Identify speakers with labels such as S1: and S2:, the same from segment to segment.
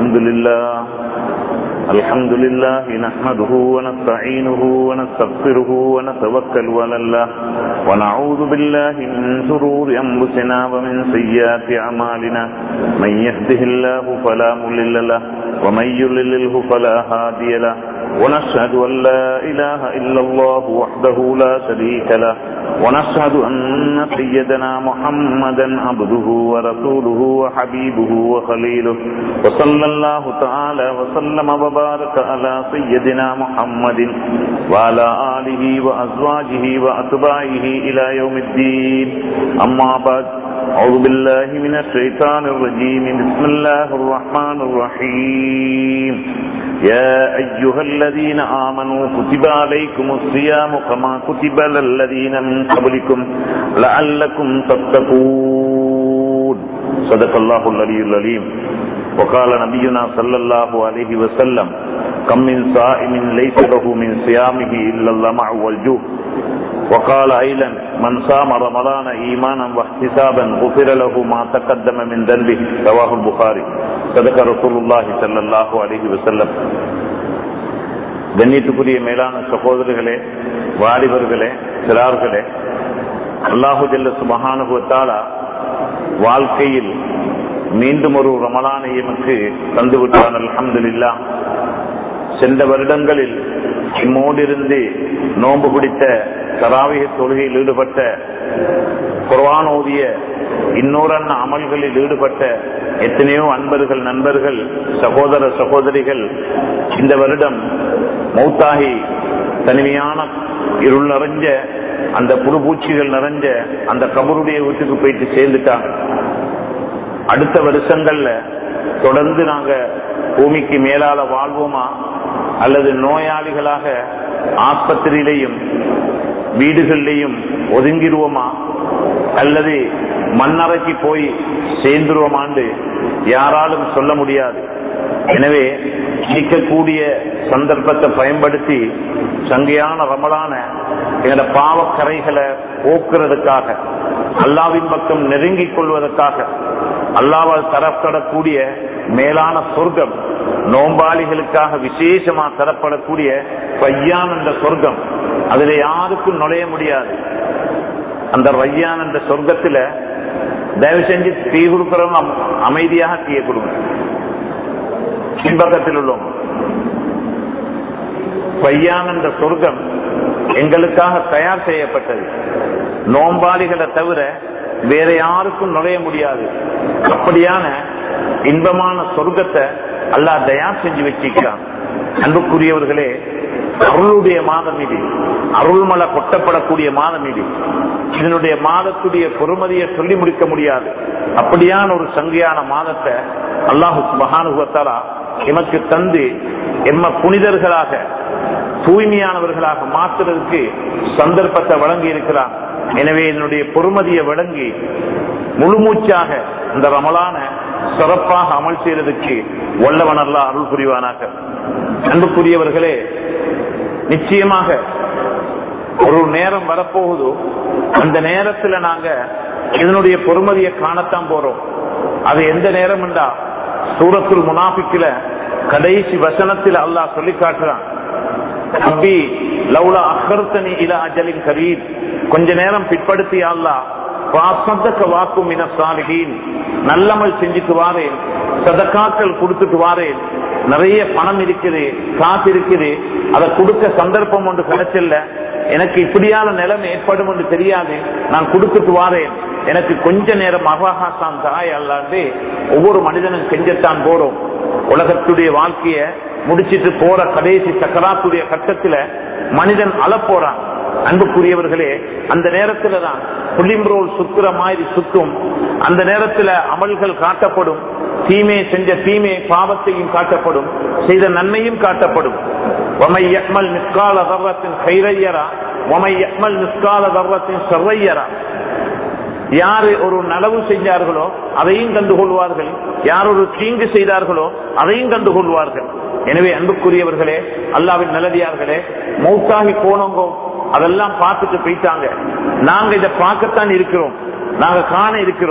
S1: الحمد لله الحمد لله نحمده ونستعينه ونستغفره ونتوكل على الله ونعوذ بالله من شرور أنفسنا ومن سيئات أعمالنا من يهده الله فلا مضل له ومن يضلله فلا هادي له ونشهد أن لا إله إلا الله وحده لا شريك له ونشهد أن سيدنا محمدا عبده ورسوله وحبيبه وخليله وصلى الله تعالى وسلم وبارك على سيدنا محمد وعلى آله وأزواجه وأتباعه إلى يوم الدين أما بعد أعوذ بالله من الشيطان الرجيم بسم الله الرحمن الرحيم يا أيها الذين آمنوا كتب عليكم الصيام كما كتب على الذين من قبلكم لعلكم تتقون صدق الله العلي العليم وقال نبينا صلى الله عليه وسلم كم من صائم ليس له من صيامه إلا اللمع والجوع وقال أيضا من صام رمضان إيمانا واحتسابا غفر له ما تقدم من ذنبه رواه البخاري صدق رسول الله صلى الله عليه وسلم கண்ணியத்துக்குரிய மேலான சகோதரர்களே வாலிபர்களே சிறார்களே அல்லாஹு ஜல்ல சுபஹானுபத்தாலா வாழ்க்கையில் மீண்டும் ஒரு ரமலானை எமக்கு தந்துவிட்டான் அல்ஹம்துலில்லா சென்ற வருடங்களில் இம்மோடிருந்து நோன்பு பிடித்த தராவிக தொழுகையில் ஈடுபட்ட குர்வான் ஓதிய இன்னொரன்ன அமல்களில் ஈடுபட்ட எத்தனையோ அன்பர்கள் நண்பர்கள் சகோதர சகோதரிகள் இந்த வருடம் மௌத்தாகி தனிமையான இருள் நிறைஞ்ச அந்த புழுபூச்சிகள் நிறைஞ்ச அந்த கபருடைய வீட்டுக்கு போயிட்டு சேர்ந்துட்டாங்க அடுத்த வருஷங்கள்ல தொடர்ந்து நாங்க பூமிக்கு மேலால வாழ்வோமா அல்லது நோயாளிகளாக ஆஸ்பத்திரியிலையும் வீடுகளிலையும் ஒதுங்கிடுவோமா அல்லது மண்ணறைக்கு போய் சேர்ந்துருவோமாண்டு யாராலும் சொல்ல முடியாது எனவே நிற்கக்கூடிய சந்தர்ப்பத்தை பயன்படுத்தி சங்கையான ரமலான எங்களோட பாவக்கரைகளை போக்குறதுக்காக அல்லாவின் பக்கம் நெருங்கிக் கொள்வதற்காக அல்லாவால் தரப்படக்கூடிய மேலான சொர்க்கம் நோம்பாளிகளுக்காக விசேஷமா தரப்படக்கூடிய பையான் என்ற சொர்க்கம் அதுல யாருக்கும் நுழைய முடியாது அந்த ரையான் என்ற சொர்க்கத்துல தயவு செஞ்சு தீ கொடுக்கிறவங்க அமைதியாக தீய கொடுங்க பின்பக்கத்தில் உள்ளவங்க பையான் என்ற சொர்க்கம் எங்களுக்காக தயார் செய்யப்பட்டது நோம்பாளிகளை தவிர வேற யாருக்கும் நுழைய முடியாது அப்படியான இன்பமான சொர்க்கத்தை அல்லா தயார் செஞ்சு வச்சிருக்கிறான் அன்புக்குரியவர்களே அருளுடைய மாதம் இது அருள்மலை கொட்டப்படக்கூடிய மாதம் இது இதனுடைய மாதத்துடைய பொறுமதியை சொல்லி முடிக்க முடியாது அப்படியான ஒரு சங்கையான மாதத்தை அல்லாஹு மகானுகத்தாலா எமக்கு தந்து எம்ம புனிதர்களாக தூய்மையானவர்களாக மாற்றுறதுக்கு சந்தர்ப்பத்தை வழங்கி இருக்கிறான் எனவே என்னுடைய பொறுமதியை வழங்கி முழுமூச்சாக இந்த ரமலான சிறப்பாக அமல் செய்யறதுக்கு வல்லவன் அல்லா அருள் புரிவானாக அன்புக்குரியவர்களே நிச்சயமாக ஒரு நேரம் வரப்போகுதோ அந்த நேரத்துல நாங்க இதனுடைய பொறுமதியை காணத்தான் போறோம் அது எந்த நேரம் என்றா சூரத்துல் முனாபிக்கில கடைசி வசனத்தில் அல்லாஹ் சொல்லி காட்டுறான் அபி லவுலா அஹர்த்தனி இல அஜலின் கரீப் கொஞ்ச நேரம் பிற்படுத்தி அல்லா வாக்கும் சாலிகின் நல்லமல் செஞ்சுட்டு வாரேன் சதக்காக்கள் கொடுத்துட்டு வாரேன் நிறைய பணம் இருக்குது காசு இருக்குது அதை கொடுக்க சந்தர்ப்பம் ஒன்று கிடைச்சல எனக்கு இப்படியான நிலைமை ஏற்படும் என்று தெரியாது நான் கொடுத்துட்டு வாரேன் எனக்கு கொஞ்ச நேரம் அவகாசம் தாய் அல்லாண்டு ஒவ்வொரு மனிதனும் செஞ்சத்தான் போறோம் உலகத்துடைய வாழ்க்கைய முடிச்சிட்டு போற கடைசி சக்கராத்துடைய கட்டத்துல மனிதன் அழ போறான் அன்புக்குரியவர்களே அந்த நேரத்துல தான் புள்ளிம்ரோல் சுத்துற மாதிரி சுத்தும் அந்த நேரத்துல அமல்கள் காட்டப்படும் தீமை செஞ்ச தீமை பாவத்தையும் காட்டப்படும் செய்த நன்மையும் காட்டப்படும் ஒமை யக்மல் நிற்கால தர்வத்தின் கைரையரா ஒமை யக்மல் நிற்கால தர்வத்தின் செவ்வையரா யாரு ஒரு நலவு செஞ்சார்களோ அதையும் கண்டுகொள்வார்கள் யார் ஒரு தீங்கு செய்தார்களோ அதையும் கண்டுகொள்வார்கள் எனவே அன்புக்குரியவர்களே அல்லாவின் நல்லதியார்களே மௌத்தாகி போனவங்க அதெல்லாம் பார்த்துட்டு போயிட்டாங்க நாங்க இதை பார்க்கத்தான் இருக்கிறோம் நாங்க காண இருக்கிறோம்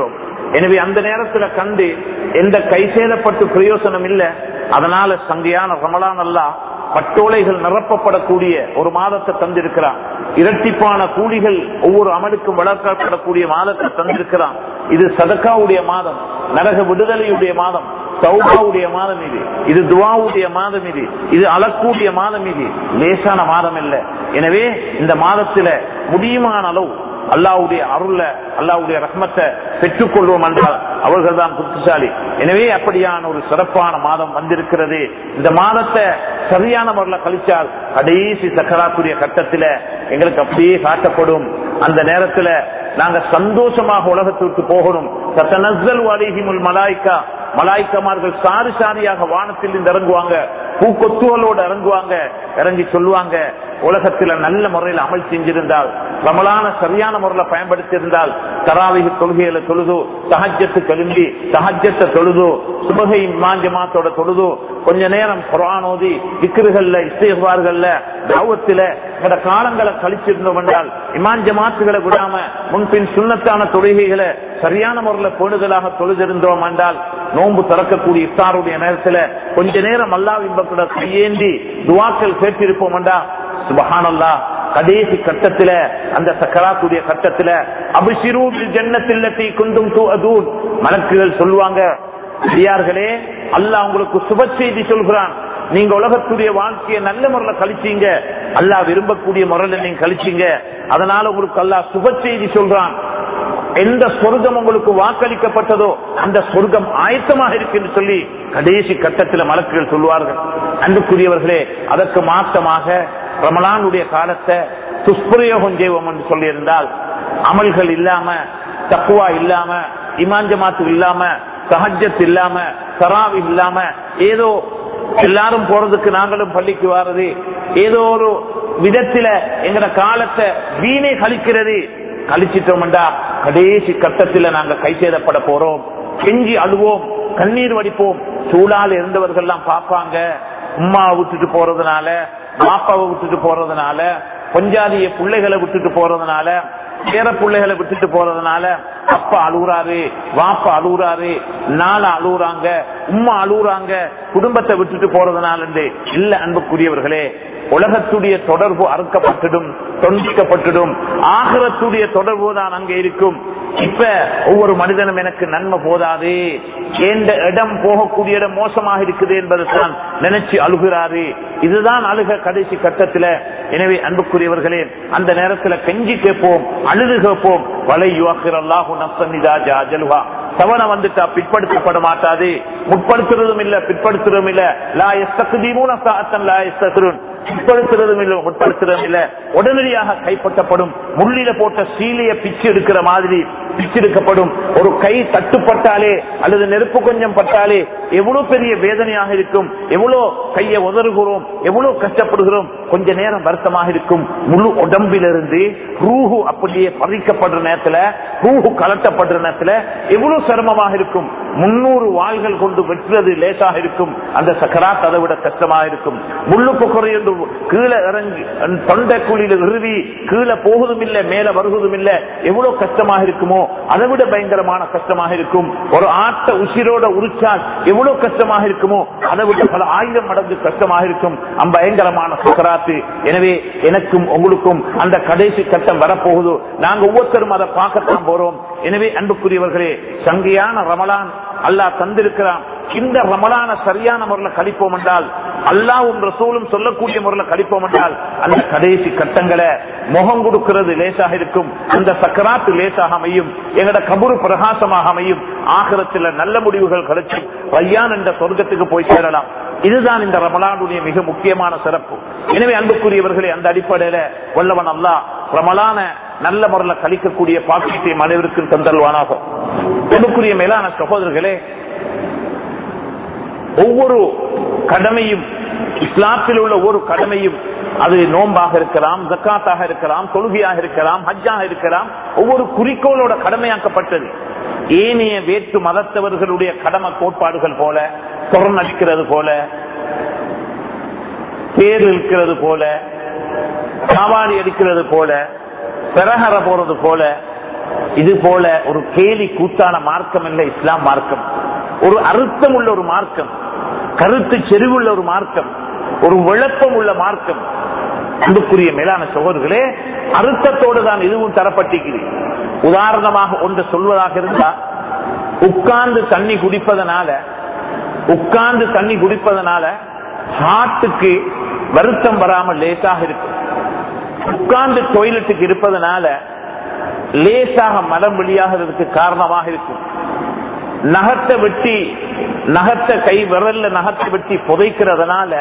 S1: எனவே அந்த நேரத்துல கண்டு எந்த கை சேதப்பட்டு பிரயோசனம் இல்ல அதனால சங்கையான ரமலான் அல்லா பட்டோலைகள் நிரப்பப்படக்கூடிய ஒரு மாதத்தை தந்திருக்கிறான் இரட்டிப்பான கூலிகள் ஒவ்வொரு அமலுக்கும் வளர்க்கப்படக்கூடிய மாதத்தை தந்திருக்கிறான் இது சதக்காவுடைய மாதம் நரக விடுதலையுடைய மாதம் சௌபாவுடைய மாதம் இது இது துவாவுடைய மாதம் இது இது அளக்கூடிய மாதம் இது லேசான மாதம் இல்ல எனவே இந்த மாதத்துல முடியுமான அளவு அல்லாவுடைய அருள அல்லாவுடைய ரஹ்மத்தை பெற்றுக் கொள்வோம் என்றால் அவர்கள் தான் புத்திசாலி எனவே அப்படியான ஒரு சிறப்பான மாதம் வந்திருக்கிறது இந்த மாதத்தை சரியான முறையில் கழிச்சால் கடைசி சக்கராத்துடைய கட்டத்துல எங்களுக்கு அப்படியே காட்டப்படும் அந்த நேரத்துல நாங்க சந்தோஷமாக உலகத்திற்கு போகணும் சத்தனஸ்தல் அலிஹிமுல் மலாய்க்கா மலாய்க்கமார்கள் சாரி சாரியாக வானத்தில் இருந்து இறங்குவாங்க பூக்கொத்துகளோடு இறங்குவாங்க இறங்கி சொல்லுவாங்க உலகத்துல நல்ல முறையில் அமல் செஞ்சிருந்தால் ரமலான சரியான முறையில பயன்படுத்தி இருந்தால் தராவிக தொழுகையில தொழுது சஹஜத்து கலும்பி சஹஜத்தை தொழுது சுபகை மாஞ்சமாத்தோட தொழுது கொஞ்ச நேரம் குரானோதி விக்கிருகள்ல இசைவார்கள்ல தாவத்துல இந்த காலங்களை கழிச்சிருந்தோம் என்றால் இமான் ஜமாத்துகளை விடாம முன்பின் சுண்ணத்தான தொழுகைகளை சரியான முறையில் பேணுதலாக தொழுதிருந்தோம் என்றால் நோன்பு திறக்கக்கூடிய இஃப்தாருடைய நேரத்துல கொஞ்ச நேரம் அல்லாவின் பக்கத்துல கையேந்தி துவாக்கள் கேட்டிருப்போம் என்றா சுபஹானல்லா கடைசி கட்டத்துல அந்த சக்கராத்துடைய கட்டத்துல அபிஷிரூபில் ஜன்னத்தில்லத்தை கொண்டும் தூ மலக்குகள் சொல்லுவாங்க அடியார்களே அல்லாஹ் உங்களுக்கு சுப செய்தி சொல்கிறான் நீங்க உலகத்துடைய வாழ்க்கையை நல்ல முறையில கழிச்சீங்க அல்லாஹ் விரும்பக்கூடிய முறையில நீங்க கழிச்சீங்க அதனால உங்களுக்கு அல்லாஹ் சுப செய்தி சொல்றான் எந்த சொர்க்கம் உங்களுக்கு வாக்களிக்கப்பட்டதோ அந்த சொர்க்கம் ஆயத்தமாக இருக்கு என்று சொல்லி கடைசி கட்டத்தில் மலக்குகள் சொல்லுவார்கள் அன்புக்குரியவர்களே அதற்கு மாற்றமாக ரமலானுடைய காலத்தை துஷ்பிரயோகம் செய்வோம் என்று சொல்லியிருந்தால் அமல்கள் இல்லாம தக்குவா இல்லாம இமாஞ்சமாத்து இல்லாம சஹஜத் இல்லாம தராவி இல்லாம ஏதோ எல்லாரும் போறதுக்கு நாங்களும் பள்ளிக்கு வாரது ஏதோ ஒரு விதத்தில எங்கட காலத்தை வீணை கழிக்கிறது கழிச்சிட்டோம்டா கடைசி கட்டத்தில் நாங்க கை சேதப்பட போறோம் கெஞ்சி அழுவோம் கண்ணீர் வடிப்போம் சூழால் இருந்தவர்கள் எல்லாம் பார்ப்பாங்க உமாவை விட்டுட்டு போறதுனால மாப்பாவை விட்டுட்டு போறதுனால பொஞ்சாதிய பிள்ளைகளை விட்டுட்டு போறதுனால பேர பிள்ளைகளை விட்டுட்டு போறதுனால அப்பா அழுகுறாரு வாப்பா அழுகுறாரு நாள அழுகுறாங்க உம்மா அழுகுறாங்க குடும்பத்தை விட்டுட்டு போறதுனால இல்ல அன்புக்குரியவர்களே உலகத்துடைய தொடர்பு அறுக்கப்பட்டுடும் தொண்டிக்கப்பட்டுடும் ஆகரத்துடைய தொடர்பு தான் அங்கே இருக்கும் இப்ப ஒவ்வொரு மனிதனும் எனக்கு நன்மை போதாது எந்த இடம் போகக்கூடிய இடம் மோசமாக இருக்குது என்பது தான் நினைச்சு அழுகிறாரு இதுதான் அழுக கடைசி கட்டத்துல எனவே அன்புக்குரியவர்களே அந்த நேரத்துல கெஞ்சி கேட்போம் அழுது கேட்போம் வலை யுவாக்கிரல்லாஹு நப்சன்னிதா ஜாஜல்வா தவணை வந்துட்டா பிற்படுத்தப்பட மாட்டாது முற்படுத்துறதும் இல்ல பிற்படுத்துறதும் இல்ல லா எஸ்தகுதீமூன சாத்தன் லா எஸ்தகுருன் பிற்படுத்துறதும் இல்ல முற்படுத்துறதும் இல்ல உடனடியாக கைப்பற்றப்படும் முள்ளில போட்ட சீலைய பிச்சு எடுக்கிற மாதிரி பிச்சு எடுக்கப்படும் ஒரு கை தட்டுப்பட்டாலே அல்லது நெருப்பு கொஞ்சம் பட்டாலே எவ்வளவு பெரிய வேதனையாக இருக்கும் எவ்வளவு கையை உதறுகிறோம் எவ்வளவு கஷ்டப்படுகிறோம் கொஞ்ச நேரம் வருத்தமாக இருக்கும் முழு உடம்பிலிருந்து ரூஹு அப்படியே பறிக்கப்படுற நேரத்துல ரூஹு கலட்டப்படுற நேரத்துல எவ்வளவு சிரமமாக இருக்கும் முன்னூறு வாள்கள் கொண்டு வெட்டுறது லேசாக இருக்கும் அந்த சக்கராத் அதை விட கஷ்டமாக இருக்கும் முள்ளுக்கு குறையொன்று கீழே இறங்கி தொண்டை குழியில இறுதி கீழே போகுதும் இல்ல மேல வருவதும் இல்ல எவ்வளவு கஷ்டமாக இருக்குமோ அதை விட பயங்கரமான கஷ்டமாக இருக்கும் ஒரு ஆட்ட உசிரோட உரிச்சால் எவ்வளவு கஷ்டமாக இருக்குமோ அதை விட பல ஆயிரம் மடங்கு கஷ்டமாக இருக்கும் அந்த பயங்கரமான சக்கராத்து எனவே எனக்கும் உங்களுக்கும் அந்த கடைசி கட்டம் வரப்போகுது நாங்க ஒவ்வொருத்தரும் அதை பார்க்கத்தான் போறோம் எனவே அன்புக்குரியவர்களே சங்கையான ரமலான் அல்லாஹ் தந்திருக்கிறான் இந்த ரமலான சரியான முறையில் கழிப்போம் என்றால் அல்லாவும் ரசூலும் சொல்லக்கூடிய முறையில் கழிப்போம் என்றால் அந்த கடைசி கட்டங்களை முகம் கொடுக்கிறது லேசாக இருக்கும் அந்த சக்கராத்து லேசாக அமையும் எங்கட கபுரு பிரகாசமாக அமையும் ஆகிரத்தில் நல்ல முடிவுகள் கிடைச்சும் வையான் என்ற சொர்க்கத்துக்கு போய் சேரலாம் இதுதான் இந்த ரமலானுடைய மிக முக்கியமான சிறப்பு எனவே அன்புக்குரியவர்களே அந்த அடிப்படையில வல்லவன் அல்லா ரமலான நல்ல முறையில் கழிக்கக்கூடிய பாக்கியத்தை மனைவிற்கும் தந்தல்வானாக அன்புக்குரிய மேலான சகோதரர்களே ஒவ்வொரு கடமையும் இஸ்லாத்தில் உள்ள ஒவ்வொரு கடமையும் அது நோம்பாக இருக்கலாம் ஜக்காத்தாக இருக்கலாம் தொழுகையாக இருக்கலாம் ஹஜ்ஜாக இருக்கலாம் ஒவ்வொரு குறிக்கோளோட கடமையாக்கப்பட்டது ஏனைய வேற்று மதத்தவர்களுடைய கடமை கோட்பாடுகள் போல தொடர்ந்து அடிக்கிறது போல தேர் இருக்கிறது போல காவாடி அடிக்கிறது போல பெரகர போறது போல இது போல ஒரு கேலி கூத்தான மார்க்கம் இல்ல இஸ்லாம் மார்க்கம் ஒரு அர்த்தம் உள்ள ஒரு மார்க்கம் கருத்து செறிவுள்ள ஒரு மார்க்கம் ஒரு விளக்கம் உள்ள மார்க்கம் அன்புக்குரிய மேலான சகோதரர்களே அர்த்தத்தோடு தான் இதுவும் தரப்பட்டிருக்கிறது உதாரணமாக ஒன்று சொல்வதாக இருந்தா உட்கார்ந்து தண்ணி குடிப்பதனால உட்கார்ந்து தண்ணி குடிப்பதனால ஹார்ட்டுக்கு வருத்தம் வராமல் லேசாக இருக்கும் உட்கார்ந்து டொய்லெட்டுக்கு இருப்பதனால லேசாக மலம் வெளியாகிறதுக்கு காரணமாக இருக்கும் நகத்தை வெட்டி நகத்தை கை விரல்ல நகத்தை வெட்டி புதைக்கிறதுனால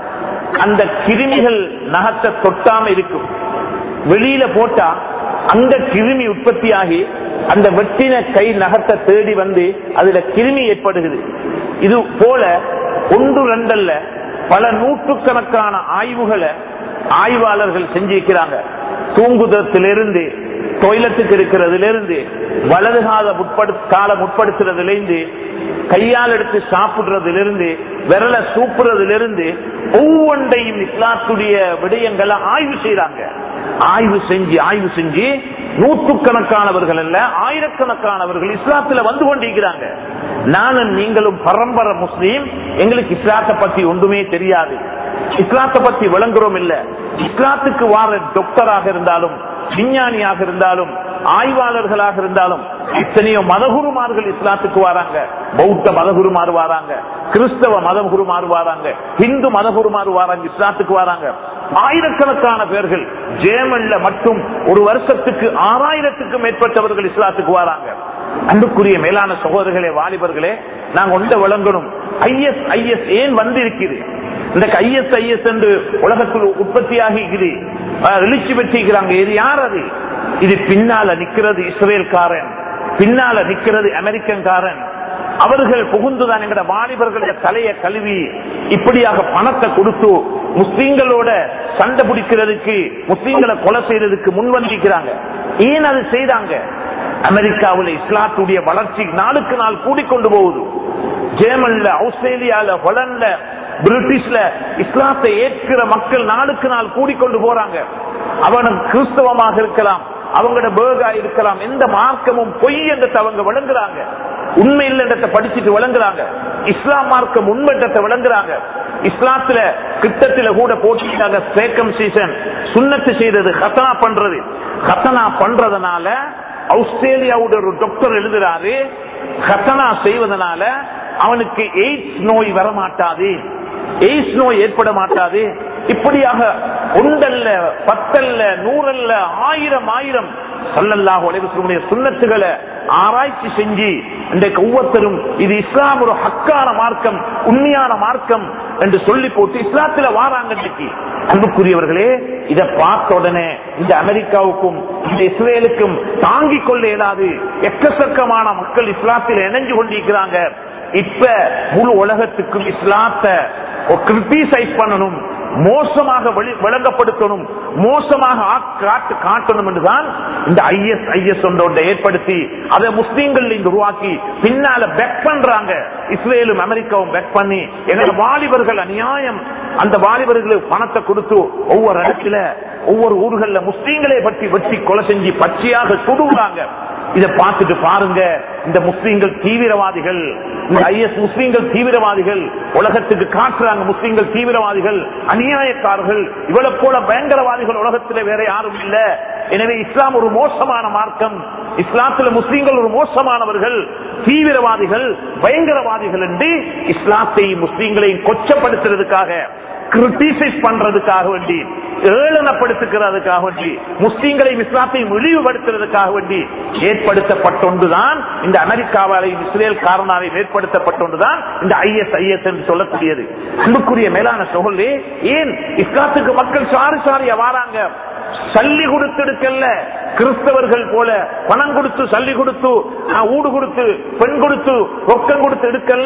S1: அந்த கிருமிகள் நகத்தை தொட்டாம இருக்கும் வெளியில போட்டா அந்த கிருமி உற்பத்தியாகி அந்த வெட்டின கை நகத்தை தேடி வந்து அதுல கிருமி ஏற்படுகிறது இது போல ஒன்று ரெண்டல்ல பல நூற்றுக்கணக்கான ஆய்வுகளை ஆய்வாளர்கள் செஞ்சிருக்கிறாங்க தூங்குதத்திலிருந்து டொய்லெட்டுக்கு இருக்கிறதுல இருந்து வலது கால முற்படு காலம் முற்படுத்துறதுல இருந்து கையால் எடுத்து சாப்பிடுறதுல இருந்து விரல சூப்புறதுல இருந்து ஒவ்வொன்றையும் இஸ்லாத்துடைய விடயங்களை ஆய்வு செய்யறாங்க ஆய்வு செஞ்சு ஆய்வு செஞ்சு நூற்றுக்கணக்கானவர்கள் அல்ல ஆயிரக்கணக்கானவர்கள் இஸ்லாத்துல வந்து கொண்டிருக்கிறாங்க நானும் நீங்களும் பரம்பரை முஸ்லீம் எங்களுக்கு இஸ்லாத்தை பத்தி ஒன்றுமே தெரியாது இஸ்லாத்தை பத்தி விளங்குறோம் இல்ல இஸ்லாத்துக்கு வார டாக்டராக இருந்தாலும் விஞ்ஞானியாக இருந்தாலும் ஆய்வாளர்களாக இருந்தாலும் எத்தனையோ மதகுருமார்கள் இஸ்லாத்துக்கு வராங்க பௌத்த மதகுருமாறு வராங்க கிறிஸ்தவ மதகுருமாறு வராங்க இந்து மதகுருமாறு வராங்க இஸ்லாத்துக்கு வராங்க ஆயிரக்கணக்கான பேர்கள் ஜேமன்ல மட்டும் ஒரு வருஷத்துக்கு ஆறாயிரத்துக்கும் மேற்பட்டவர்கள் இஸ்லாத்துக்கு வராங்க அன்புக்குரிய மேலான சகோதரர்களே வாலிபர்களே நாங்க ஒன்றை விளங்கணும் ஐஎஸ் ஐஎஸ் ஏன் வந்திருக்கிறது இந்த ஐஎஸ் ஐஎஸ் என்று உலகத்தில் உற்பத்தியாகி எழுச்சி பெற்றிருக்கிறாங்க இது யார் அது இது பின்னால நிக்கிறது இஸ்ரேல்காரன் பின்னால நிக்கிறது அமெரிக்கன்காரன் அவர்கள் புகுந்துதான் எங்கட வாலிபர்களோட தலையை கழுவி இப்படியாக பணத்தை கொடுத்து முஸ்லீம்களோட சண்டை பிடிக்கிறதுக்கு முஸ்லீம்களை கொலை செய்யறதுக்கு முன் வந்திருக்கிறாங்க ஏன் அது செய்தாங்க அமெரிக்காவில் இஸ்லாத்துடைய வளர்ச்சி நாளுக்கு நாள் கூடிக்கொண்டு போகுது ஜெர்மன்ல ஆஸ்திரேலியால ஹொலண்ட்ல பிரிட்டிஷ்ல இஸ்லாத்தை ஏற்கிற மக்கள் நாளுக்கு நாள் கூடிக்கொண்டு போறாங்க அவனும் கிறிஸ்தவமாக இருக்கலாம் அவங்களோட பேர்கா இருக்கலாம் எந்த மார்க்கமும் பொய் என்றதை அவங்க விளங்குறாங்க உண்மை இல்லைன்றத படிச்சுட்டு விளங்குறாங்க இஸ்லாம் மார்க்கம் உண்மைன்றத விளங்குறாங்க இஸ்லாத்துல கிட்டத்துல கூட போட்டிட்டாங்க சேக்கம் சீசன் சுண்ணத்து செய்தது ஹத்தனா பண்றது ஹத்தனா பண்றதுனால ஆஸ்திரேலியாவோட ஒரு டாக்டர் எழுதுறாரு ஹத்தனா செய்வதனால அவனுக்கு எய்ட்ஸ் நோய் வரமாட்டாது எய்ட்ஸ் நோய் ஏற்பட மாட்டாது இப்படியாக ஒன்றல்ல பத்தல்ல நூறல்ல ஆயிரம் ஆயிரம் சல்லல்லாஹு அலைவசனுடைய சுண்ணத்துகளை ஆராய்ச்சி செஞ்சு இன்றைக்கு ஒவ்வொருத்தரும் இது இஸ்லாம் ஒரு ஹக்கான மார்க்கம் உண்மையான மார்க்கம் என்று சொல்லி போட்டு இஸ்லாத்துல வாராங்க இன்னைக்கு அன்புக்குரியவர்களே இதை பார்த்த உடனே இந்த அமெரிக்காவுக்கும் இந்த இஸ்ரேலுக்கும் தாங்கிக் கொள்ள இயலாது எக்கச்சக்கமான மக்கள் இஸ்லாத்தில் இணைஞ்சு கொண்டிருக்கிறாங்க இப்ப முழு உலகத்துக்கும் இஸ்லாத்தை கிரிட்டிசைஸ் பண்ணணும் மோசமாக விளங்கப்படுத்தணும் மோசமாக காட்டு காட்டணும் என்றுதான் இந்த ஐஎஸ் ஐஎஸ் ஒன்றோட ஏற்படுத்தி அதை முஸ்லீம்கள் இங்கு உருவாக்கி பின்னால பெக் பண்றாங்க இஸ்ரேலும் அமெரிக்காவும் பெக் பண்ணி எங்களோட வாலிபர்கள் அநியாயம் அந்த வாலிபர்களுக்கு பணத்தை கொடுத்து ஒவ்வொரு இடத்துல ஒவ்வொரு ஊர்கள்ல முஸ்லீம்களை பற்றி வெட்டி கொலை செஞ்சு பச்சையாக சுடுவாங்க இதை பார்த்துட்டு பாருங்க இந்த முஸ்லீம்கள் தீவிரவாதிகள் இந்த ஐஎஸ் முஸ்லீம்கள் தீவிரவாதிகள் உலகத்துக்கு காட்டுறாங்க முஸ்லீம்கள் தீவிரவாதிகள் அநியாயக்காரர்கள் இவ்வளவு போல பயங்கரவாதிகள் உலகத்தில் வேற யாரும் இல்ல எனவே இஸ்லாம் ஒரு மோசமான மார்க்கம் இஸ்லாத்துல முஸ்லீம்கள் ஒரு மோசமானவர்கள் தீவிரவாதிகள் பயங்கரவாதிகள் என்று இஸ்லாத்தையும் முஸ்லீம்களையும் கொச்சப்படுத்துறதுக்காக கிரிட்டிசைஸ் பண்றதுக்காக வேண்டி ஏளனப்படுத்துகிறதுக்காக வேண்டி முஸ்லீம்களை இஸ்லாத்தையும் இழிவுபடுத்துறதுக்காக வேண்டி ஏற்படுத்தப்பட்டொன்றுதான் இந்த அமெரிக்காவாலையும் இஸ்ரேல் காரணாலையும் ஏற்படுத்தப்பட்டொன்றுதான் இந்த ஐஎஸ் ஐஎஸ் என்று சொல்லக்கூடியது அன்புக்குரிய மேலான சொல்லி ஏன் இஸ்லாத்துக்கு மக்கள் சாரி சாரியா வாராங்க சல்லி கொடுத்து எடுக்கல கிறிஸ்தவர்கள் போல பணம் கொடுத்து சல்லி கொடுத்து ஊடு கொடுத்து பெண் கொடுத்து ரொக்கம் கொடுத்து எடுக்கல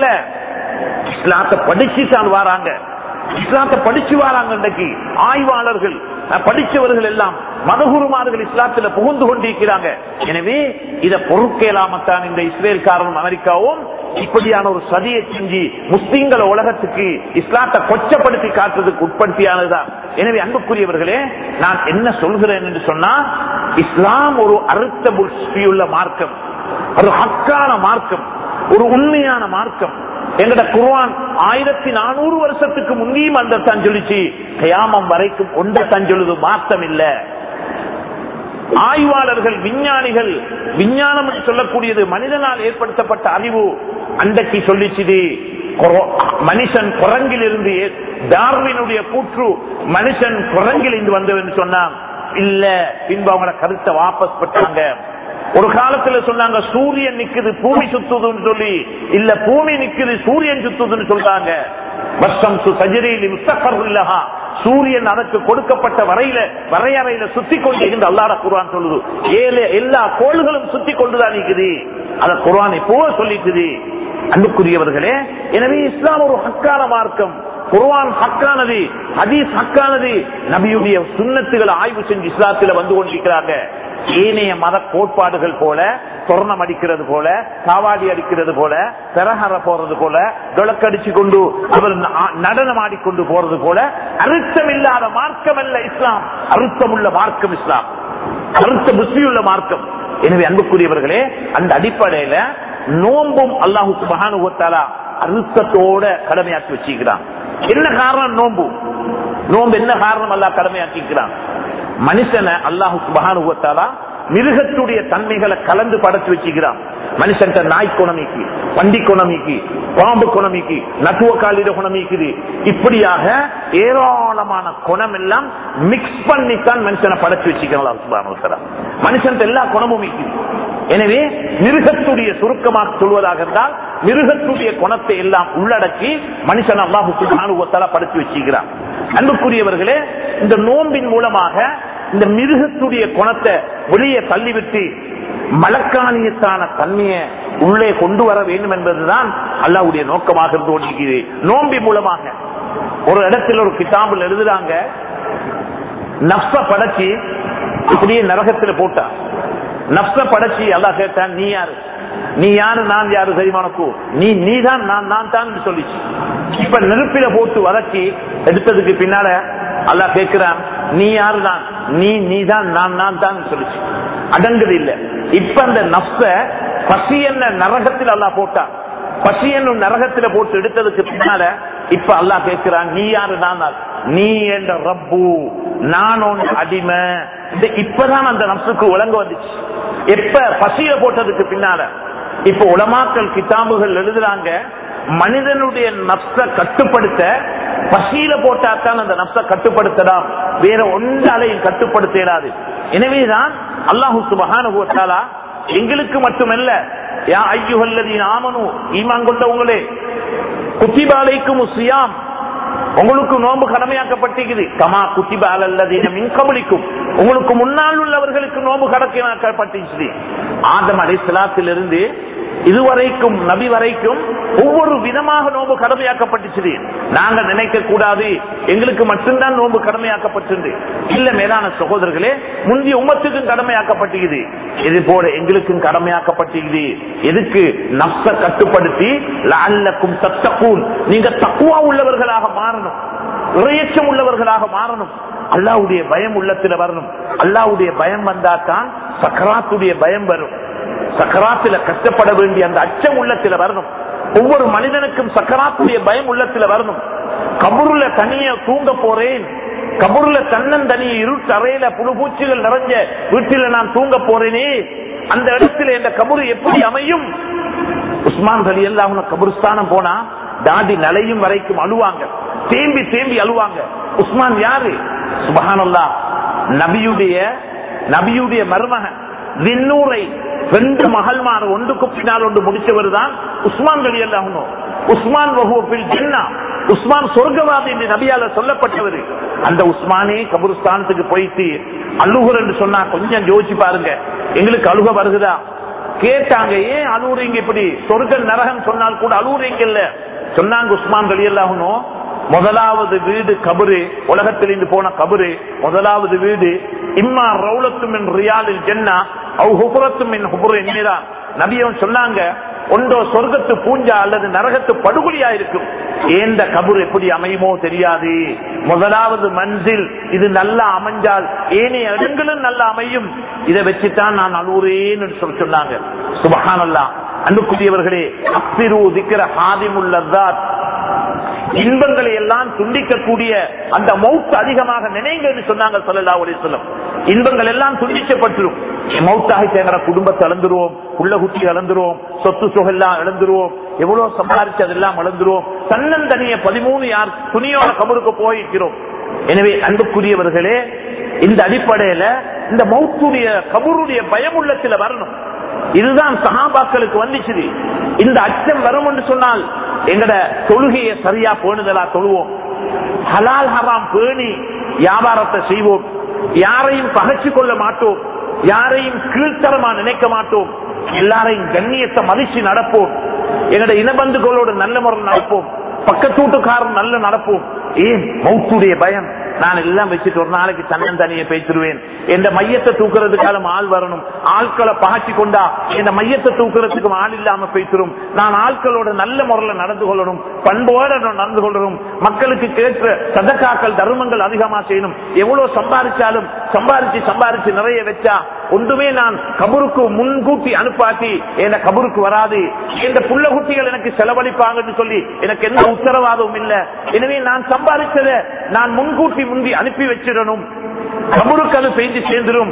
S1: இஸ்லாத்தை படிச்சு தான் வாராங்க இஸ்லாத்தை படிச்சு வராங்க இன்றைக்கு ஆய்வாளர்கள் படிச்சவர்கள் எல்லாம் மதகுருமார்கள் இஸ்லாத்துல புகுந்து கொண்டிருக்கிறாங்க எனவே இதை பொறுக்கேலாமத்தான் இந்த இஸ்ரேல்காரனும் அமெரிக்காவும் இப்படியான ஒரு சதியை செஞ்சு முஸ்லீம்களை உலகத்துக்கு இஸ்லாத்தை கொச்சப்படுத்தி காட்டுறதுக்கு உட்படுத்தியானதுதான் எனவே அன்புக்குரியவர்களே நான் என்ன சொல்கிறேன் என்று சொன்னா இஸ்லாம் ஒரு அறுத்த புஷ்டியுள்ள மார்க்கம் ஒரு ஹக்கான மார்க்கம் ஒரு உண்மையான மார்க்கம் எங்கட குர்ஆன் ஆயிரத்தி நானூறு வருஷத்துக்கு முன்னியும் அந்த தான் சொல்லிச்சு கயாமம் வரைக்கும் ஒன்ற தான் சொல்லுது மாற்றம் இல்ல ஆய்வாளர்கள் விஞ்ஞானிகள் விஞ்ஞானம் என்று சொல்லக்கூடியது மனிதனால் ஏற்படுத்தப்பட்ட அறிவு அன்றைக்கு சொல்லிச்சுது கொர- மனுஷன் குரங்கில் இருந்து டார்வினுடைய கூற்று மனுஷன் குரங்கில் இருந்து வந்தவன் சொன்னான் இல்ல பின்பு அவங்கள கருத்தை வாபஸ் பெற்றாங்க ஒரு காலத்துல சொன்னாங்க சூரியன் நிக்குது பூமி சுத்துதுன்னு சொல்லி இல்ல பூமி நிக்குது சூரியன் சுத்துதுன்னு சொல்றாங்க வருஷம் சஜரியில் முஸ்தகர்லஹா சூரியன் அதற்கு கொடுக்கப்பட்ட வரையில வரையறையில சுத்தி கொண்டு இருந்து அல்லாட குர்ஆன் சொல்லுது ஏழு எல்லா கோள்களும் சுத்தி கொண்டுதான் நிக்குது அத குர்ஆன் இப்போ சொல்லிக்குது அன்புக்குரியவர்களே எனவே இஸ்லாம் ஒரு ஹக்கான மார்க்கம் குர்ஆன் ஹக்கானது ஹதீஸ் ஹக்கானது நபியுடைய சுன்னத்துகளை ஆய்வு செஞ்சு இஸ்லாத்துல வந்து கொண்டிருக்கிறாங்க ஏனைய மத கோட்பாடுகள் போல சொர்ணம் அடிக்கிறது போல காவாடி அடிக்கிறது போல பெரஹர போறது போல விளக்கடிச்சு கொண்டு அவர் ந- நடனம் ஆடிக்கொண்டு போறது போல அறுத்தம் இல்லாத மார்க்கம் அல்ல இஸ்லாம் அறுத்தமுள்ள மார்க்கம் இஸ்லாம் அறுத்த புத்தியுள்ள மார்க்கம் எனவே அன்புக்குரியவர்களே அந்த அடிப்படையில நோம்பும் அல்லாஹு சுபஹானுவத்தாலா அறுத்தத்தோட கடமையாக்கி வச்சிருக்கிறான் என்ன காரணம் நோம்பு நோம்பு என்ன காரணம் அல்லாஹ் கடமையாக்கிக்கிறான் மனுஷனை அல்லாஹு சுபஹானுவத்தாலா மிருகத்துடைய தன்மைகளை கலந்து படைச்சு வச்சுக்கிறான் மனுஷன் நாய் குணமிக்கு வண்டி குணமிக்கு பாம்பு குணமிக்கு நட்டுவ காலிட குணமிக்குது இப்படியாக ஏராளமான குணம் எல்லாம் மிக்ஸ் பண்ணித்தான் மனுஷனை படைச்சு வச்சுக்கிறான் சுபானுவத்தாலா மனுஷன் எல்லா குணமும் இருக்குது எனவே மிருகத்துடைய சுருக்கமாக சொல்வதாக இருந்தால் மிருகத்துடைய குணத்தை எல்லாம் உள்ளடக்கி மனுஷன் அல்லாஹு சுபானுவத்தாலா படைச்சு வச்சுக்கிறான் அன்புக்குரியவர்களே இந்த நோம்பின் மூலமாக இந்த மிருகத்துடைய குணத்தை வெளியே தள்ளிவிட்டு மலக்காணியத்தான தன்மையை உள்ளே கொண்டு வர வேண்டும் என்பதுதான் அல்லாவுடைய நோக்கமாக இருந்து கொண்டிருக்கிறது நோம்பி மூலமாக ஒரு இடத்துல ஒரு கிதாபில் எழுதுறாங்க நப்ச படைச்சி அப்படியே நரகத்துல போட்டா நப்ச படைச்சி அல்லாஹ் கேட்டான் நீ யாரு நீ யாரு நான் யாரு தெரியுமானக்கு நீ நீதான் நான் நான் தான் சொல்லிச்சு இப்ப நெருப்பில போட்டு வதக்கி எடுத்ததுக்கு பின்னால அல்லாஹ் கேட்கிறான் நீ யாரு தான் நீ நீதான் நான் நான் தான் சொல்லிச்சு அடங்குது இல்ல இப்ப அந்த நப்ச பசி என்ன நரகத்தில் அல்லாஹ் போட்டான் பசி என்னும் நரகத்துல போட்டு எடுத்ததுக்கு பின்னால இப்ப அல்லாஹ் கேட்கிறான் நீ யாரு நான் யார்? நீ என்ற ரப்பு நான் உன் அடிமை இது இப்பதான் அந்த நப்சுக்கு விளங்க வந்துச்சு எப்ப பசிய போட்டதுக்கு பின்னால இப்ப உலமாக்கல் கிதாபுகள் எழுதுறாங்க மனிதனுடைய நப்ச கட்டுப்படுத்த பசியில போட்டாத்தான் அந்த நப்ச கட்டுப்படுத்தலாம் வேற ஒன்றாலையும் கட்டுப்படுத்த இயலாது எனவேதான் அல்லாஹு சுபஹானுவத்தாலா எங்களுக்கு மட்டுமல்ல யா ஐயுகல்லதீன் ஆமனு ஈமான் கொண்டவங்களே குத்திபாலைக்கும் சியாம் உங்களுக்கு நோன்பு கடமையாக்கப்பட்டிருக்குது கமா குத்திபால் அல்லதீன மின் கபலிக்கும் உங்களுக்கு முன்னால் உள்ளவர்களுக்கு நோன்பு கடமையாக்கப்பட்டிருக்குது ஆதம் அலைசலாத்திலிருந்து இதுவரைக்கும் நபி வரைக்கும் ஒவ்வொரு விதமாக நோன்பு கடமையாக்கப்பட்டுச்சு நாங்க நினைக்க கூடாது எங்களுக்கு மட்டும்தான் நோன்பு கடமையாக்கப்பட்டது இல்ல மேலான சகோதரர்களே முந்தைய உமத்துக்கும் கடமையாக்கப்பட்டிருக்குது இது போல எங்களுக்கும் கடமையாக்கப்பட்டிருக்குது எதுக்கு நப்ச கட்டுப்படுத்தி லால்லக்கும் தத்தக்கூன் நீங்க தக்குவா உள்ளவர்களாக மாறணும் இறையச்சம் உள்ளவர்களாக மாறணும் அல்லாவுடைய பயம் உள்ளத்துல வரணும் அல்லாவுடைய பயம் வந்தாதான் சக்கராத்துடைய பயம் வரும் சக்கராத்துல கஷ்டப்பட வேண்டிய அந்த அச்சம் உள்ளத்துல வரணும் ஒவ்வொரு மனிதனுக்கும் சக்கராத்துடைய பயம் உள்ளத்துல வரணும் கபூர்ல தனிய தூங்க போறேன் கபூர்ல தன்னன் தனிய இருட்டு அறையில புழு பூச்சிகள் நிறைஞ்ச வீட்டில நான் தூங்க போறேனே அந்த இடத்துல இந்த கபூர் எப்படி அமையும் உஸ்மான் அலி எல்லாம் கபுர்ஸ்தானம் போனா தாடி நலையும் வரைக்கும் அழுவாங்க தேம்பி தேம்பி அழுவாங்க உஸ்மான் யாரு சுபஹானல்லா நபியுடைய நபியுடைய மருமகன் விண்ணூரை ரெண்டு மகள்மார் ஒன்றுக்கு பின்னால் ஒன்று முடிச்சவர் தான் உஸ்மான் அலி அல்லாஹனும் உஸ்மான் வகுப்பில் ஜின்னா உஸ்மான் சொர்க்கவாதி என்று நபியால சொல்லப்பட்டவர் அந்த உஸ்மானே கபுருஸ்தானத்துக்கு போயிட்டு அழுகுர் என்று சொன்னா கொஞ்சம் யோசிச்சு பாருங்க எங்களுக்கு அழுக வருகுதா கேட்டாங்க ஏன் அழுவுறீங்க இப்படி சொர்க்க நரகம் சொன்னால் கூட அழுவுறீங்க இல்ல சொன்னாங்க உஸ்மான் அலியல்லாகணும் முதலாவது வீடு கபரு உலகத்தில் இருந்து போன கபரு முதலாவது வீடு இம்மா ரவுலத்தும் என் ரியாலில் ஜென்னா அவ் ஹுபுரத்தும் என் ஹுபுர் என்கிறான் நபியவன் சொன்னாங்க ஒன்றோ சொர்க்கத்து பூஞ்சா அல்லது நரகத்து படுகொலியா இருக்கும் ஏந்த கபூர் எப்படி அமையுமோ தெரியாது முதலாவது மன்சில் இது நல்லா அமைஞ்சால் ஏனைய இடங்களும் நல்லா அமையும் இதை வச்சுதான் நான் அழுவுறேன்னு சொல்லி சொன்னாங்க சுபஹானல்லா அன்புக்குரியவர்களே அப்பிரு திக்கிற ஹாதிமுல்லதாத் இன்பங்களை எல்லாம் துண்டிக்கக்கூடிய அந்த மவுத் அதிகமாக நினைங்கன்னு சொன்னாங்க சொல்லலா சொல்லம் இன்பங்கள் எல்லாம் துண்டிக்கப்பட்டுரும் மவுத்தாகி எங்கட குடும்பத்தை இழந்துருவோம் உள்ள குட்டி இழந்துருவோம் சொத்து சுகெல்லாம் இழந்துருவோம் எவ்வளவு சம்பாதிச்சு அதெல்லாம் இழந்துருவோம் தன்னந்தனிய பதிமூணு யார் துணியோட கபருக்கு போயிருக்கிறோம் எனவே அன்புக்குரியவர்களே இந்த அடிப்படையில இந்த மௌத்துடைய கபருடைய பயம் உள்ளத்துல வரணும் இதுதான் சகாபாக்களுக்கு வந்துச்சு இந்த அச்சம் வரும் என்று சொன்னால் எங்கட தொழுகையை சரியா பேணுதலா தொழுவோம் ஹலால் ஹராம் பேணி வியாபாரத்தை செய்வோம் யாரையும் பகச்சு கொள்ள மாட்டோம் யாரையும் கீழ்த்தரமா நினைக்க மாட்டோம் எல்லாரையும் கண்ணியத்தை மதிச்சு நடப்போம் எங்கட இனபந்துகளோடு நல்ல முறையில் நடப்போம் பக்கத்து வீட்டுக்காரன் நல்ல நடப்போம் ஏன் மௌத்துடைய பயம் நான் எல்லாம் வச்சுட்டு ஒரு நாளைக்கு தன்னன் தனியை பேசிடுவேன் எந்த மையத்தை தூக்குறதுக்காலும் ஆள் வரணும் ஆட்களை பகச்சி கொண்டா இந்த மையத்தை தூக்குறதுக்கும் ஆள் இல்லாம பேசிடும் நான் ஆட்களோட நல்ல முறையில நடந்து கொள்ளணும் பண்போட நான் நடந்து கொள்ளணும் மக்களுக்கு கேட்கிற சதக்காக்கள் தர்மங்கள் அதிகமா செய்யணும் எவ்வளவு சம்பாதிச்சாலும் சம்பாதிச்சு சம்பாதிச்சு நிறைய வச்சா ஒன்றுமே நான் கபருக்கு முன்கூட்டி அனுப்பாட்டி என் கபருக்கு வராது இந்த புள்ள குட்டிகள் எனக்கு செலவழிப்பாங்கன்னு சொல்லி எனக்கு எந்த உத்தரவாதமும் இல்ல எனவே நான் சம்பாதிச்சதை நான் முன்கூட்டி முந்தி அனுப்பி வச்சிடணும் கபருக்கு அது பெய்து சேர்ந்துடும்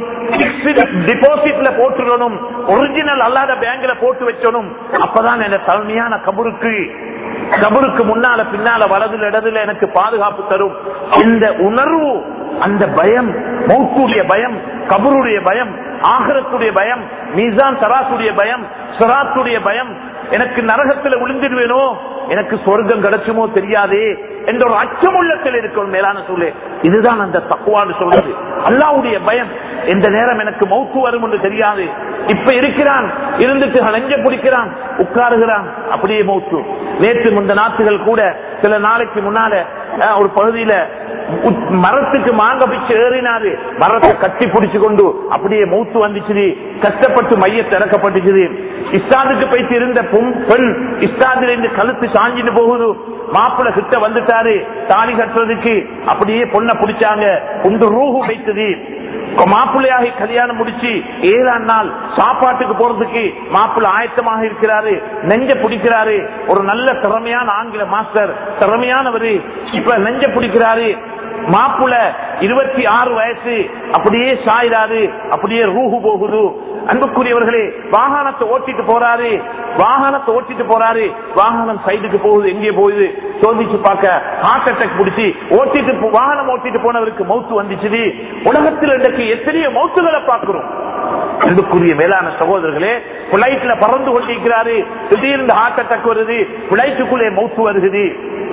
S1: டிபாசிட்ல போட்டுடணும் ஒரிஜினல் அல்லாத பேங்க்ல போட்டு வச்சணும் அப்பதான் என் தலைமையான கபருக்கு கபருக்கு முன்னால பின்னால வலதுல இடதுல எனக்கு பாதுகாப்பு தரும் இந்த உணர்வு அந்த பயம் மௌத்துடைய பயம் கபருடைய பயம் ஆகரத்துடைய பயம் மீசான் சராசுடைய பயம் சராத்துடைய பயம் எனக்கு நரகத்துல விழுந்துடுவேனோ எனக்கு சொர்க்கம் கிடைச்சுமோ தெரியாதே என்ற ஒரு அச்சம் உள்ளத்தில் இருக்கும் மேலான சொல்லு இதுதான் அந்த தக்குவான்னு சொல்றது அல்லாவுடைய பயம் எந்த நேரம் எனக்கு மௌத்து வரும் என்று தெரியாது இப்ப இருக்கிறான் இருந்துட்டு நெஞ்ச பிடிக்கிறான் உட்காருகிறான் அப்படியே மௌத்து நேற்று முந்த நாட்டுகள் கூட சில நாளைக்கு முன்னால அஹ், ஒரு பகுதியில உத்- மரத்துக்கு மாங்க பிச்சு ஏறினாரு மரத்தை கட்டி பிடிச்சு கொண்டு அப்படியே மௌத்து வந்துச்சு கஷ்டப்பட்டு மைய திறக்கப்பட்டுச்சு இஸ்தாதுக்கு போயிட்டு இருந்த பொம்- பெண் இஸ்தாதுல இருந்து கழுத்து சாஞ்சிட்டு போகுது மாப்பிள்ள கிட்ட வந்துட்டாரு தாலி கட்டுறதுக்கு அப்படியே பொண்ணை பிடிச்சாங்க ஒன்று ரூஹு வைத்தது மாப்பிள்ளையாகி கல்யாணம் முடிச்சு ஏழாம் நாள் சாப்பாட்டுக்கு போறதுக்கு மாப்பிள்ளை ஆயத்தமாக இருக்கிறாரு நெஞ்ச பிடிக்கிறாரு ஒரு நல்ல திறமையான ஆங்கில மாஸ்டர் திறமையானவரு இப்ப நெஞ்ச பிடிக்கிறாரு மாப்பிள்ள இருபத்தி ஆறு வயசு அப்படியே சாயிறாரு அப்படியே ரூஹு போகுது அன்புக்குரியவர்களே வாகனத்தை ஓட்டிட்டு போறாரு வாகனத்தை ஓட்டிட்டு போறாரு வாகனம் சைடுக்கு போகுது எங்கே போகுது சோதிச்சு பார்க்க ஹார்ட் அட்டாக் பிடிச்சி ஓட்டிட்டு போ- வாகனம் ஓட்டிட்டு போனவருக்கு மௌத்து வந்துச்சு உலகத்தில் இன்றைக்கு எத்தனையோ மௌத்துகளை பார்க்கிறோம் அன்புக்குரிய மேலான சகோதரர்களே பிளைட்ல பறந்து கொண்டிருக்கிறாரு திடீர்னு ஹார்ட் அட்டாக் வருது பிளைட்டுக்குள்ளே மௌத்து வருகிறது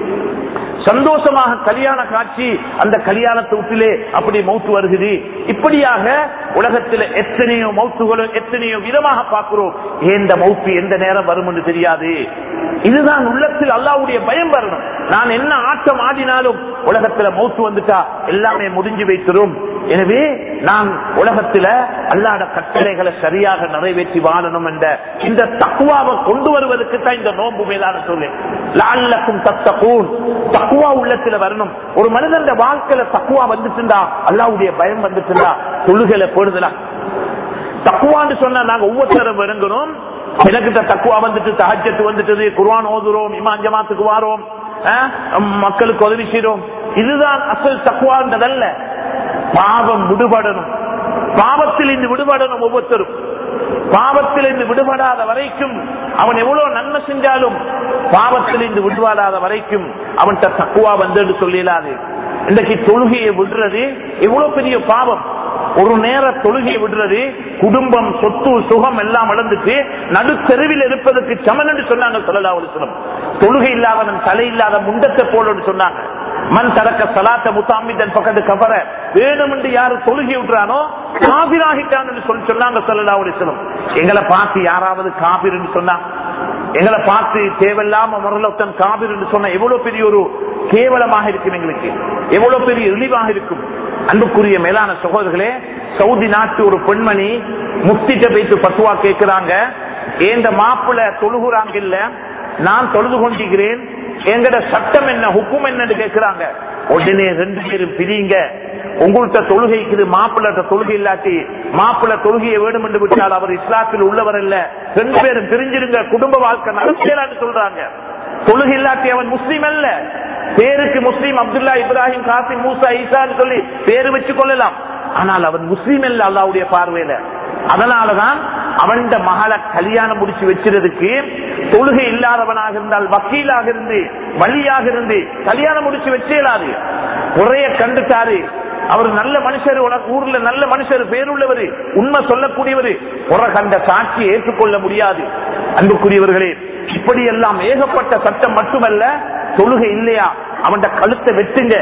S1: சந்தோஷமாக கல்யாண காட்சி அந்த கல்யாணத்தை விட்டிலே அப்படி மௌத்து வருகிறது இப்படியாக உலகத்தில் எத்தனையோ மௌத்துகளும் எத்தனையோ விதமாக பார்க்கிறோம் எந்த மௌத்து எந்த நேரம் வரும் என்று தெரியாது இதுதான் உள்ளத்தில் அல்லாவுடைய பயம் வரணும் நான் என்ன ஆட்டம் ஆடினாலும் உலகத்துல மௌத்து வந்துட்டா எல்லாமே முடிஞ்சு வைத்திரும் எனவே நான் உலகத்துல அல்லாட கட்டளைகளை சரியாக நிறைவேற்றி வாழணும் என்ற இந்த தக்குவாவை கொண்டு வருவதற்கு தான் இந்த நோன்பு மேலான சொல்லு லால்லக்கும் தத்தகூன் தக்குவா உள்ளத்துல வரணும் ஒரு மனிதன் வாழ்க்கையில தக்குவா வந்துட்டுண்டா அல்லாவுடைய பயம் வந்துட்டுண்டா தொழுகளை போடுதலாம் தக்குவான்னு சொன்னா நாங்க ஒவ்வொருத்தரும் விளங்கணும் எனக்கு இந்த தக்குவா வந்துட்டு தஹஜத்து வந்துட்டது குர்ஆன் ஓதுறோம் இமாம் ஜமாத்துக்கு வாரோம் அஹ், மக்களுக்கு உதவி செய்றோம் இதுதான் அசல் தக்குவான்றதல்ல பாவம் விடுபடணும் பாவத்தில் இருந்து விடுபடணும் ஒவ்வொருத்தரும் பாவத்தில் இருந்து விடுபடாத வரைக்கும் அவன் எவ்வளவு நன்மை செஞ்சாலும் பாவத்தில் இருந்து விடுபடாத வரைக்கும் அவன்கிட்ட தக்குவா வந்து சொல்லிடாது இன்றைக்கு தொழுகையை விடுறது எவ்வளவு பெரிய பாவம் ஒரு நேர தொழுகை விடுறது குடும்பம் சொத்து சுகம் எல்லாம் இழந்துட்டு நடு தெருவில் இருப்பதற்கு சமன் என்று சொன்னாங்க சொல்லலா ஒரு சொல்லம் தொழுகை இல்லாதவன் தலை இல்லாத முண்டத்தை போலன்னு சொன்னாங்க மண் தரக்க சலாத்த முத்தாமிதன் பக்கத்து கபர வேணும் என்று யாரு தொழுகை விட்டுறானோ காபிராகிட்டான் என்று சொல்லி சொன்னாங்க சொல்லலா ஒரு சொல்லம் எங்களை பார்த்து யாராவது காபிர் என்று சொன்னா எங்களை பார்த்து தேவையில்லாம முரளத்தன் காபிர் என்று சொன்ன எவ்வளவு பெரிய ஒரு கேவலமாக இருக்கும் எங்களுக்கு எவ்வளவு பெரிய இழிவாக இருக்கும் அன்புக்குரிய மேலான சகோதரர்களே சவுதி நாட்டு ஒரு பெண்மணி முக்திட்ட வைத்து பத்துவா கேட்கிறாங்க ஏந்த மாப்பிள்ள தொழுகுறாங்க இல்ல நான் தொழுது கொண்டிருக்கிறேன் எங்கட சட்டம் என்ன ஹுக்கும் என்னன்னு கேக்குறாங்க உடனே ரெண்டு பேரும் பிரிங்க உங்கள்கிட்ட தொழுகைக்கு மாப்பிள்ளட்ட தொழுகை இல்லாட்டி மாப்பிள்ள தொழுகையை வேணும் என்று விட்டால் அவர் இஸ்லாத்தில் உள்ளவர் அல்ல ரெண்டு பேரும் பிரிஞ்சிருங்க குடும்ப வாழ்க்கை நடத்தலான்னு சொல்றாங்க தொழுகை இல்லாட்டி அவன் முஸ்லீம் அல்ல பேருக்கு முஸ்லீம் அப்துல்லா இப்ராஹிம் காசிம் மூசா ஈசான்னு சொல்லி பேரு வச்சு கொள்ளலாம் ஆனால் அவன் முஸ்லீம் அல்ல அல்லாவுடைய பார்வையில அதனாலதான் அவன் மகளை கல்யாணம் முடிச்சு வச்சிருதுக்கு தொழுகை இல்லாதவனாக இருந்தால் வக்கீலாக இருந்து வழியாக இருந்து கல்யாணம் முடிச்சு வச்சேலாது குறைய கண்டுட்டாரு அவர் நல்ல மனுஷர் உனக்கு ஊர்ல நல்ல மனுஷர் பேருள்ளவர் உண்மை சொல்லக்கூடியவர் குறை கண்ட சாட்சியை ஏற்றுக்கொள்ள முடியாது அன்புக்குரியவர்களே இப்படி எல்லாம் ஏகப்பட்ட சட்டம் மட்டுமல்ல தொழுகை இல்லையா அவன் கழுத்தை வெட்டுங்க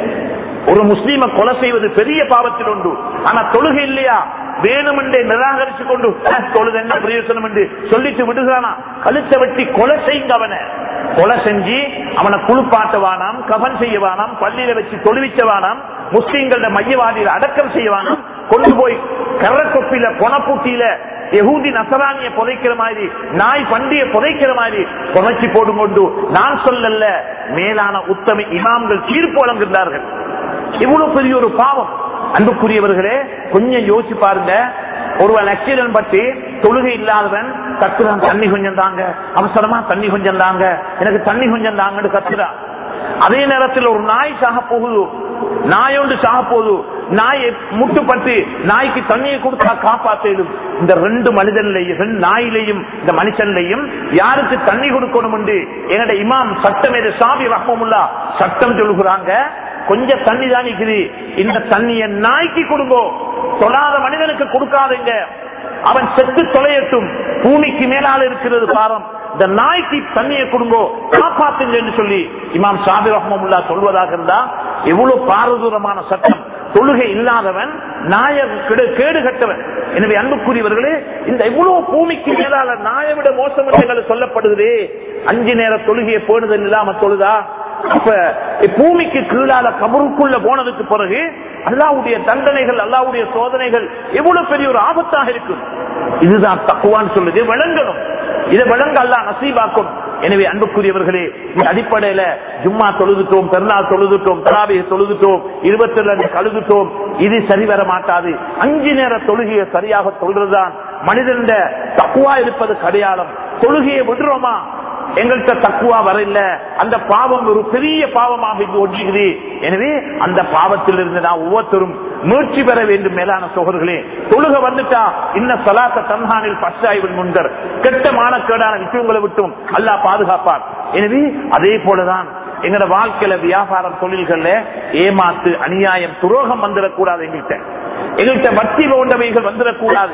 S1: ஒரு முஸ்லீமை கொலை செய்வது பெரிய பாவத்தில் உண்டு ஆனா தொழுகை இல்லையா வேணுமென்றே நிராகரிச்சு கொண்டு "அஹ், தொழுது என்ன பிரயோசனம் என்று சொல்லிட்டு விடுகிறானா கழுத்தை வெட்டி கொலை செய்யுங்க அவனை கொலை செஞ்சு அவனை குளிப்பாட்டுவானாம் கபன் செய்யவானாம் பள்ளியில வச்சு தொழுவிச்சவானாம் முஸ்லீம்கள மையவாதியில அடக்கம் செய்யவானாம் கொண்டு போய் கரக்கொப்பில பொணப்பூட்டியில யகூதி நசராணிய புதைக்கிற மாதிரி நாய் பண்டிய புதைக்கிற மாதிரி புதைச்சி போடும் கொண்டு நான் சொல்லல மேலான உத்தம இமாம்கள் தீர்ப்பு வழங்குகிறார்கள் இவ்வளவு பெரிய ஒரு பாவம் அன்புக்குரியவர்களே கொஞ்சம் யோசிச்சு பாருங்க ஒருவன் ஆக்சிடென்ட் பற்றி தொழுகை இல்லாதவன் கத்துறான் தண்ணி கொஞ்சம் தாங்க அவசரமா தண்ணி கொஞ்சம் தாங்க எனக்கு தண்ணி கொஞ்சம் தாங்கன்னு கத்துறான் அதே நேரத்தில் ஒரு நாய் சாக போகுது நாயோண்டு சாக போகுது நாயை முட்டுப்பட்டு நாய்க்கு தண்ணியை கொடுத்தா காப்பாற்றிடும் இந்த ரெண்டு மனிதன்லையும் ரெண்டு நாயிலையும் இந்த மனுஷன்லையும் யாருக்கு தண்ணி கொடுக்கணும் என்று என்னோட இமாம் சட்டம் எது சாமி ரஹமுல்லா சட்டம் சொல்லுகிறாங்க கொஞ்சம் தண்ணி தான் இருக்குது இந்த தண்ணிய நாய்க்கு கொடுங்கோ தொழாத மனிதனுக்கு கொடுக்காதீங்க அவன் செத்து தொலையட்டும் பூமிக்கு மேலால இருக்கிறது பாரம் இந்த நாய்க்கு தண்ணியை கொடுங்கோ காப்பாத்துங்க என்று சொல்லி இமாம் ஷாபி ரஹமுல்லா சொல்வதாக இருந்தா எவ்வளவு பாரதூரமான சட்டம் தொழுகை இல்லாதவன் நாயர் கெடு- கேடு கட்டவன் எனவே அன்புக்குரியவர்களே இந்த இவ்வளவு பூமிக்கு மேலால நாயை விட மோசம் என்று எங்களுக்கு சொல்லப்படுகிறே அஞ்சு நேர தொழுகையை பேணுதல் இல்லாம தொழுதா அப்ப பூமிக்கு கீழால கபருக்குள்ள போனதுக்கு பிறகு அல்லாவுடைய தண்டனைகள் அல்லாவுடைய சோதனைகள் எவ்வளவு பெரிய ஒரு ஆபத்தாக இருக்கும் இதுதான் தக்குவான்னு சொல்லுது விளங்கணும் இதை விளங்க அல்லா நசீபாக்கும் எனவே அன்புக்குரியவர்களே இந்த அடிப்படையில ஜும்மா தொழுதுட்டோம் பெருநாள் தொழுதுட்டோம் தராபியை தொழுதுட்டோம் இருபத்தி ரெண்டு கழுதுட்டோம் இது சரி வர மாட்டாது அஞ்சு நேர தொழுகையை சரியாக சொல்றதுதான் மனிதன் தக்குவா இருப்பது அடையாளம் தொழுகையை விடுறோமா எங்கள்கிட்ட தக்குவா வரல அந்த பாவம் ஒரு பெரிய பாவமாக இங்கு ஒன்றுகிறது எனவே அந்த பாவத்திலிருந்து நான் ஒவ்வொருத்தரும் மீட்சி பெற வேண்டும் மேலான சோகர்களே தொழுக வந்துட்டா இன்ன சலாத்த தன்ஹானில் பஷாய்வின் முன்கர் கெட்ட மானக்கேடான விஷயங்களை விட்டும் அல்லாஹ் பாதுகாப்பார் எனவே அதே போலதான் எங்கட வாழ்க்கையில வியாபாரம் தொழில்கள்ல ஏமாத்து அநியாயம் துரோகம் வந்துடக்கூடாது எங்கள்கிட்ட எங்கள்கிட்ட வட்டி போன்றவைகள் வந்துடக்கூடாது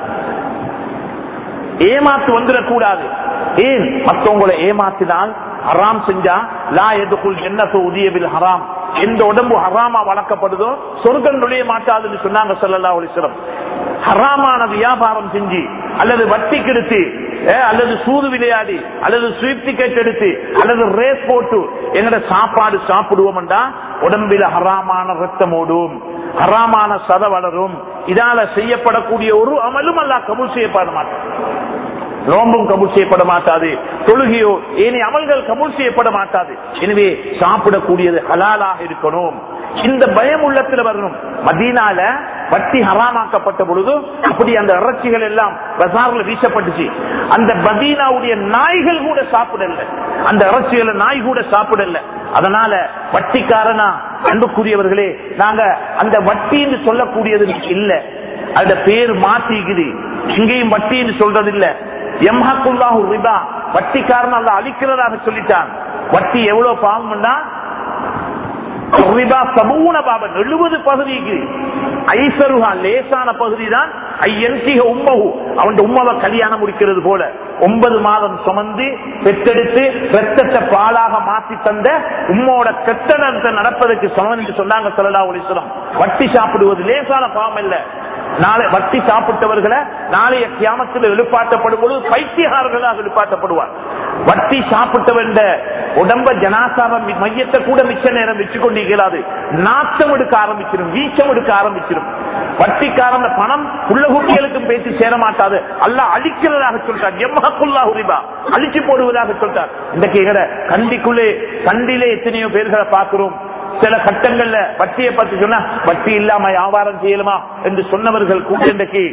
S1: ஏமாத்து வந்துடக்கூடாது ஏன் மற்றவங்களை ஏமாத்தினால் ஹராம் செஞ்சா லா எதுக்குள் என்ன உதயவில் ஹராம் எந்த உடம்பு ஹராமா வளர்க்கப்படுதோ சொர்க்கம் நுழைய மாட்டாதுன்னு சொன்னாங்க சொல்லலா ஒளிசரம் ஹராமான வியாபாரம் செஞ்சு அல்லது வட்டி கெடுத்து அஹ், அல்லது சூது விளையாடி அல்லது ஸ்வீப் டிக்கெட் எடுத்து அல்லது ரேஸ் போட்டு எங்கட சாப்பாடு சாப்பிடுவோம்டா உடம்பில ஹராமான ரத்தம் ஓடும் ஹராமான சத வளரும் இதால செய்யப்படக்கூடிய ஒரு அமலும் அல்ல கபூல் செய்யப்பட மாட்டான் நோம்பும் கபூல் செய்யப்பட மாட்டாது தொழுகையோ ஏனி அமல்கள் கபூல் செய்யப்பட மாட்டாது எனவே சாப்பிடக்கூடியது ஹலாலாக இருக்கணும் இந்த பயம் உள்ளத்துல வரணும் மதீனால வட்டி ஹராமாக்கப்பட்ட பொழுது அப்படி அந்த இறைச்சிகள் எல்லாம் பசார்ல வீசப்பட்டுச்சு அந்த மதீனாவுடைய நாய்கள் கூட சாப்பிடல அந்த இறைச்சிகளை நாய் கூட சாப்பிடல அதனால வட்டிக்காரனா அன்புக்குரியவர்களே நாங்க அந்த வட்டின்னு சொல்லக்கூடியது இல்ல அந்த பேர் மாத்திக்குது இங்கேயும் வட்டின்னு சொல்றது இல்ல எம்ஹக்குல்லாஹு ரிபா வட்டிக்காரன் அல்ல அழிக்கிறதாக சொல்லிட்டான் வட்டி எவ்வளவு பாவம்னா ரிபா சமூன பாபன் எழுபது பகுதிக்கு ஐசருகா லேசான பகுதி தான் ஐயன்சிக உம்மகு அவன் உம்மவை கல்யாணம் முடிக்கிறது போல ஒன்பது மாதம் சுமந்து பெற்றெடுத்து ரத்தத்தை பாலாக மாற்றி தந்த உம்மோட கெட்டனத்தை நடப்பதற்கு சமம் என்று சொன்னாங்க சொல்லலா ஒளிசுரம் வட்டி சாப்பிடுவது லேசான பாவம் இல்ல நாளை வட்டி சாப்பிட்டவர்களை நாளைய கியாமத்தில் எழுப்பாட்டப்படும் பொழுது பைத்தியகாரர்களாக எழுப்பாட்டப்படுவார் வட்டி சாப்பிட்டவன் உடம்ப ஜனாசாவ மையத்தை கூட மிச்ச நேரம் வச்சு கொண்டு இயலாது நாட்டம் எடுக்க ஆரம்பிச்சிடும் வீச்சம் எடுக்க ஆரம்பிச்சிடும் வட்டிக்காரன் பணம் புள்ள குட்டிகளுக்கும் பேசி சேர மாட்டாது அல்லாஹ் அழிக்கிறதாக சொல்றார் எம்மகுல்லா உரிபா அழிச்சு போடுவதாக சொல்றார் இன்றைக்கு எங்கட கண்டிக்குள்ளே கண்டிலே எத்தனையோ பேர்களை பார்க்கிறோம் சில கட்டங்கள்ல வட்டியை பத்தி சொன்னா வட்டி இல்லாம வியாபாரம் செய்யலுமா என்று சொன்னவர்கள் கூட இன்றைக்கு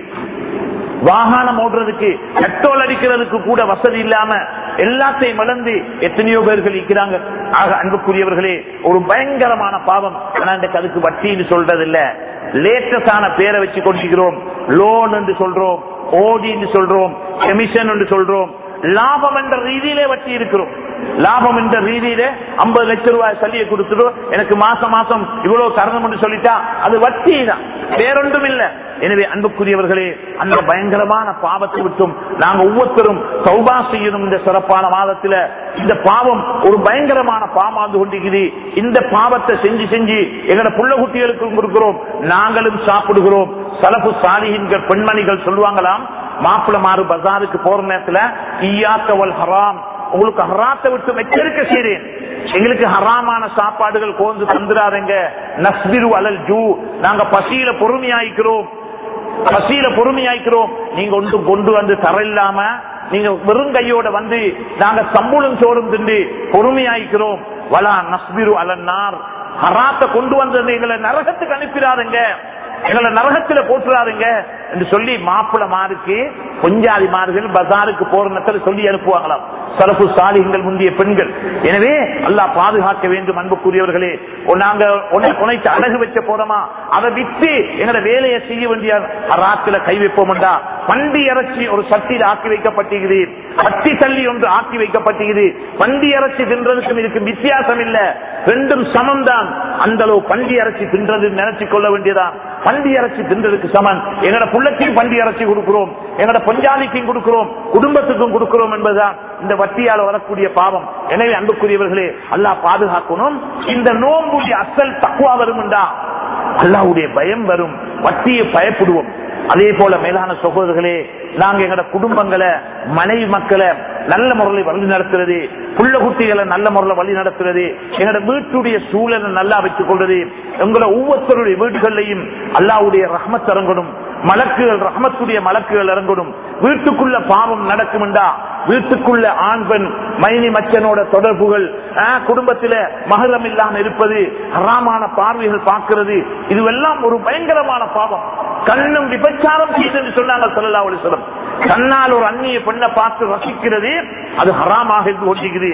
S1: வாகனம் ஓடுறதுக்கு பெட்ரோல் அடிக்கிறதுக்கு கூட வசதி இல்லாம எல்லாத்தையும் இழந்து எத்தனையோ பேர்கள் இருக்கிறாங்க ஆக அன்புக்குரியவர்களே ஒரு பயங்கரமான பாவம் ஆனா இன்றைக்கு அதுக்கு வட்டின்னு சொல்றது இல்ல லேட்டஸ்டான பேரை வச்சு கொண்டிருக்கிறோம் லோன் என்று சொல்றோம் ஓடி என்று சொல்றோம் கமிஷன் என்று சொல்றோம் லாபம் என்ற ரீதியிலே வட்டி இருக்கிறோம் லாபம் என்ற ரீதியிலே ஐம்பது லட்சம் ரூபாய் சல்லியை கொடுத்துட்டு எனக்கு மாசம் மாசம் இவ்வளவு தரணும் என்று சொல்லிட்டா அது வட்டி தான் வேறொன்றும் இல்ல எனவே அன்புக்குரியவர்களே அந்த பயங்கரமான பாவத்தை விட்டும் நாங்க ஒவ்வொருத்தரும் சௌபா செய்யணும் இந்த சிறப்பான மாதத்துல இந்த பாவம் ஒரு பயங்கரமான பாமாந்து கொண்டிருக்குது இந்த பாவத்தை செஞ்சு செஞ்சு எங்கட புள்ள குட்டிகளுக்கும் கொடுக்கிறோம் நாங்களும் சாப்பிடுகிறோம் சலப்பு சாலிகின்ற பெண்மணிகள் சொல்லுவாங்களாம் மாப்பிள்ள மாறு பஜாருக்கு போற நேரத்துல ஈயாக்கவல் ஹராம் உங்களுக்கு ஹராத்தை விட்டு எச்சரிக்கை செய்றேன் எங்களுக்கு ஹராமான சாப்பாடுகள் கோந்து தந்துடாதீங்க நஸ்பிரு அலல் ஜூ நாங்க பசியில பொறுமையாய்க்கிறோம் பசியில பொறுமையாய்க்கிறோம் நீங்க ஒன்று கொண்டு வந்து தர இல்லாம நீங்க வெறும் கையோட வந்து நாங்க சம்பளம் சோறும் திண்டு பொறுமையாய்க்கிறோம் வலா நஸ்பிரு அலன்னார் ஹராத்தை கொண்டு வந்தது எங்களை நரகத்துக்கு அனுப்பிடாதுங்க எங்களை நரகத்துல போட்டுறாருங்க என்று சொல்லி மாப்பிள மாருக்கு பொஞ்சாதி மார்கள் பஜாருக்கு போற நேரத்தில் சொல்லி அனுப்புவாங்களாம் சலப்பு சாலிகள் முந்திய பெண்கள் எனவே அல்லாஹ் பாதுகாக்க வேண்டும் அன்புக்குரியவர்களே ஓ, நாங்க உன்னை- உனைக்கு அழகு வச்ச போறோமா அதை விட்டு எங்களோட வேலையை செய்ய வேண்டிய ராத்துல கை வைப்போம்டா பண்டி இறைச்சி ஒரு சட்டியில் ஆக்கி வைக்கப்பட்டிருக்குது பட்டி தள்ளி ஒன்று ஆக்கி வைக்கப்பட்டிருக்குது பண்டி இறைச்சி தின்றதுக்கும் இதுக்கு வித்தியாசம் இல்ல ரெண்டும் சமம் தான் அந்த அளவு பண்டி இறைச்சி தின்றது நினைச்சு கொள்ள வேண்டியதான் பண்டி இறைச்சி தின்றதுக்கு சமன் எங்கட புள்ளத்தையும் பண்டி இறைச்சி கொடுக்கிறோம் எங்கட பஞ்சாலிக்கும் கொடுக்கிறோம் குடும்பத்துக்கும் கொடுக்கிறோம் என்பதுதான் இந்த வட்டியால் வரக்கூடிய பாவம் எனவே அன்புக்குரியவர்களே அல்லாஹ் பாதுகாக்கணும் இந்த நோம்புடைய அசல் தக்குவா வரும்டா அல்லாஹ்வுடைய பயம் வரும் வட்டியை பயப்படுவோம் அதே போல மேலான சகோதரர்களே நாங்க எங்கட குடும்பங்களை மனைவி மக்களை நல்ல முறையில் வழி நடத்துறது புள்ள குட்டிகளை நல்ல முறையில் வழி நடத்துறது எங்கட வீட்டுடைய சூழலை நல்லா வச்சுக் கொள்றது எங்களை ஒவ்வொருத்தருடைய வீடுகள்லையும் அல்லாவுடைய ரஹமத் இறங்கணும் மலக்குகள் ரஹமத்துடைய மலக்குகள் இறங்கணும் வீட்டுக்குள்ள பாவம் நடக்கும்டா வீட்டுக்குள்ள ஆண் பெண் மைனி மச்சனோட தொடர்புகள் ஆ, குடும்பத்தில மகரம் இல்லாம இருப்பது ஹராமான பார்வைகள் பார்க்கிறது இதுவெல்லாம் ஒரு பயங்கரமான பாவம் கண்ணும் விபச்சாரம் செய்து சொன்னாங்க சொல்லலா சொல்லம் கண்ணால் ஒரு அந்நிய பெண்ணை பார்த்து ரசிக்கிறது அது ஹராமாக இருந்து கொண்டிருக்குது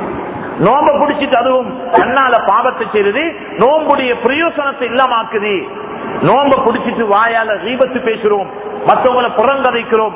S1: நோம்ப பிடிச்சிட்டு அதுவும் கண்ணால பாவத்தை செய்யறது நோம்புடைய பிரயோசனத்தை இல்லாமாக்குது நோம்ப பிடிச்சிட்டு வாயால தீபத்து பேசுறோம் மற்றவங்களை புறங்கதைக்கிறோம்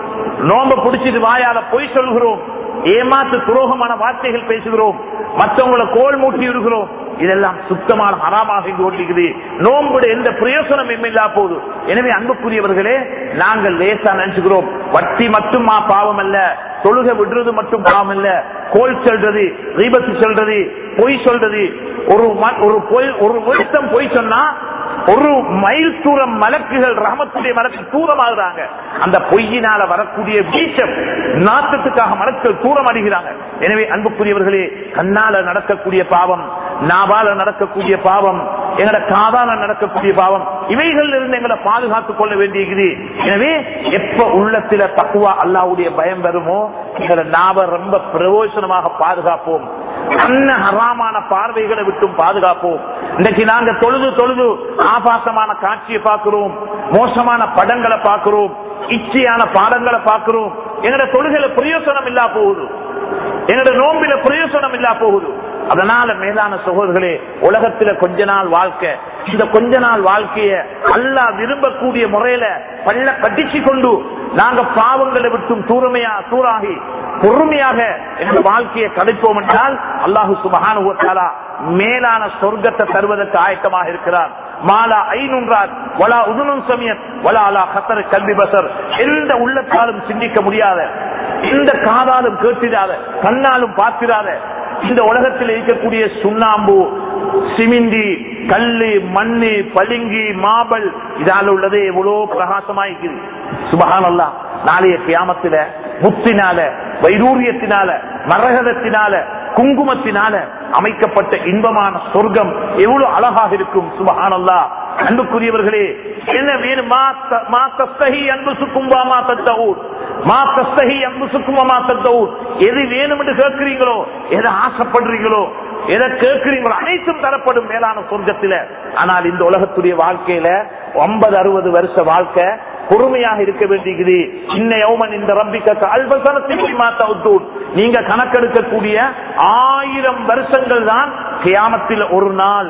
S1: நோம்ப பிடிச்சிட்டு வாயால பொய் சொல்கிறோம் ஏமாத்து துரோகமான வார்த்தைகள் பேசுகிறோம் மற்றவங்களை கோல் மூட்டி இருக்கிறோம் இதெல்லாம் சுத்தமான ஹராமாக இருந்து கொண்டிருக்குது நோம்புடைய எந்த பிரயோசனம் இல்லா போகுது எனவே அன்புக்குரியவர்களே நாங்கள் லேசா நினைச்சுக்கிறோம் வட்டி மட்டுமா பாவம் அல்ல தொழுகை விடுறது மட்டும் பாவம் இல்ல கோல் சொல்றது தீபத்து சொல்றது பொய் சொல்றது ஒரு ம- ஒரு பொய் ஒரு வருஷம் பொய் சொன்னா ஒரு மைல் தூரம் மலக்குகள் ரஹமத்துடைய மலக்கு தூரமாகுறாங்க அந்த பொய்யினால வரக்கூடிய வீச்சம் நாட்டத்துக்காக மலக்கள் தூரம் அடைகிறாங்க எனவே அன்புக்குரியவர்களே கண்ணால நடக்கக்கூடிய பாவம் நாவால நடக்கக்கூடிய பாவம் எங்கட காதால நடக்கக்கூடிய பாவம் இவைகள் இருந்து எங்களை பாதுகாத்துக் கொள்ள வேண்டியது எனவே எப்ப உள்ளத்தில தக்குவா அல்லாவுடைய பயம் வருமோ எங்களை நாவ ரொம்ப பிரயோஜனமாக பாதுகாப்போம் கண்ண ஹராமான பார்வைகளை விட்டும் பாதுகாப்போம் இன்னைக்கு நாங்க தொழுது தொழுது ஆபாசமான காட்சியை பார்க்கிறோம் மோசமான படங்களை பார்க்கிறோம் இச்சையான பாடங்களை பார்க்கிறோம் எங்கட தொழுகையில பிரயோசனம் இல்லா போகுது எங்கட நோம்பில பிரயோசனம் இல்லா போகுது அதனால மேலான சகோதரர்களே உலகத்துல கொஞ்ச நாள் வாழ்க்கை இந்த கொஞ்ச நாள் வாழ்க்கைய அல்லாஹ் விரும்பக்கூடிய முறையில பள்ள கட்டிச்சு கொண்டு நாங்க பாவங்களை விட்டும் தூரமையா தூராகி பொறுமையாக எங்க வாழ்க்கையை கழிப்போம் என்றால் அல்லாஹு சுபஹானுவத்தாலா மேலான சொர்க்கத்தை தருவதற்கு ஆயத்தமாக இருக்கிறார் மாலா ஐநூன்றார் வலா உதுனும் சமயத் வலா அலா கத்தர கல்வி பசர் எந்த உள்ளத்தாலும் சிந்திக்க முடியாத எந்த காதாலும் கேட்டிடாத கண்ணாலும் பார்த்திடாத இந்த உலகத்தில் இருக்கக்கூடிய சுண்ணாம்பு சிமிண்டி கல்லு மண்ணு பளிங்கு மாபல் இதால உள்ளதே எவ்வளவு பிரகாசமாயிருக்குது சுபகானல்லா நாளைய கியாமத்தில முத்தினால வைரூரியத்தினால மரகதத்தினால குங்குமத்தினால அமைக்கப்பட்ட இன்பமான சொர்க்கம் எவ்வளவு அழகாக இருக்கும் சுபகானல்லா அன்புக்குரியவர்களே என்ன வேணும் மா த- மா தஸ்தஹி அன்புசுக்கும் வா மா தத்தஊர் மா தஸ்தஹி அன்புசுக்கும் வா மா தத்தஊர் எது வேணும் என்று கேட்கிறீங்களோ எதை ஆசைப்படுறீங்களோ எதை கேட்கிறீங்களோ அனைத்தும் தரப்படும் மேலான சொர்க்கத்தில ஆனால் இந்த உலகத்துடைய வாழ்க்கையில ஐம்பது அறுபது வருஷ வாழ்க்கை பொறுமையாக இருக்க வேண்டியது இன்ன யௌமன் இந்த ரம்பிக்க அல்பசனத்தின் மாத்தூர் நீங்க கணக்கெடுக்கக்கூடிய ஆயிரம் வருஷங்கள் தான் கியாமத்தில் ஒரு நாள்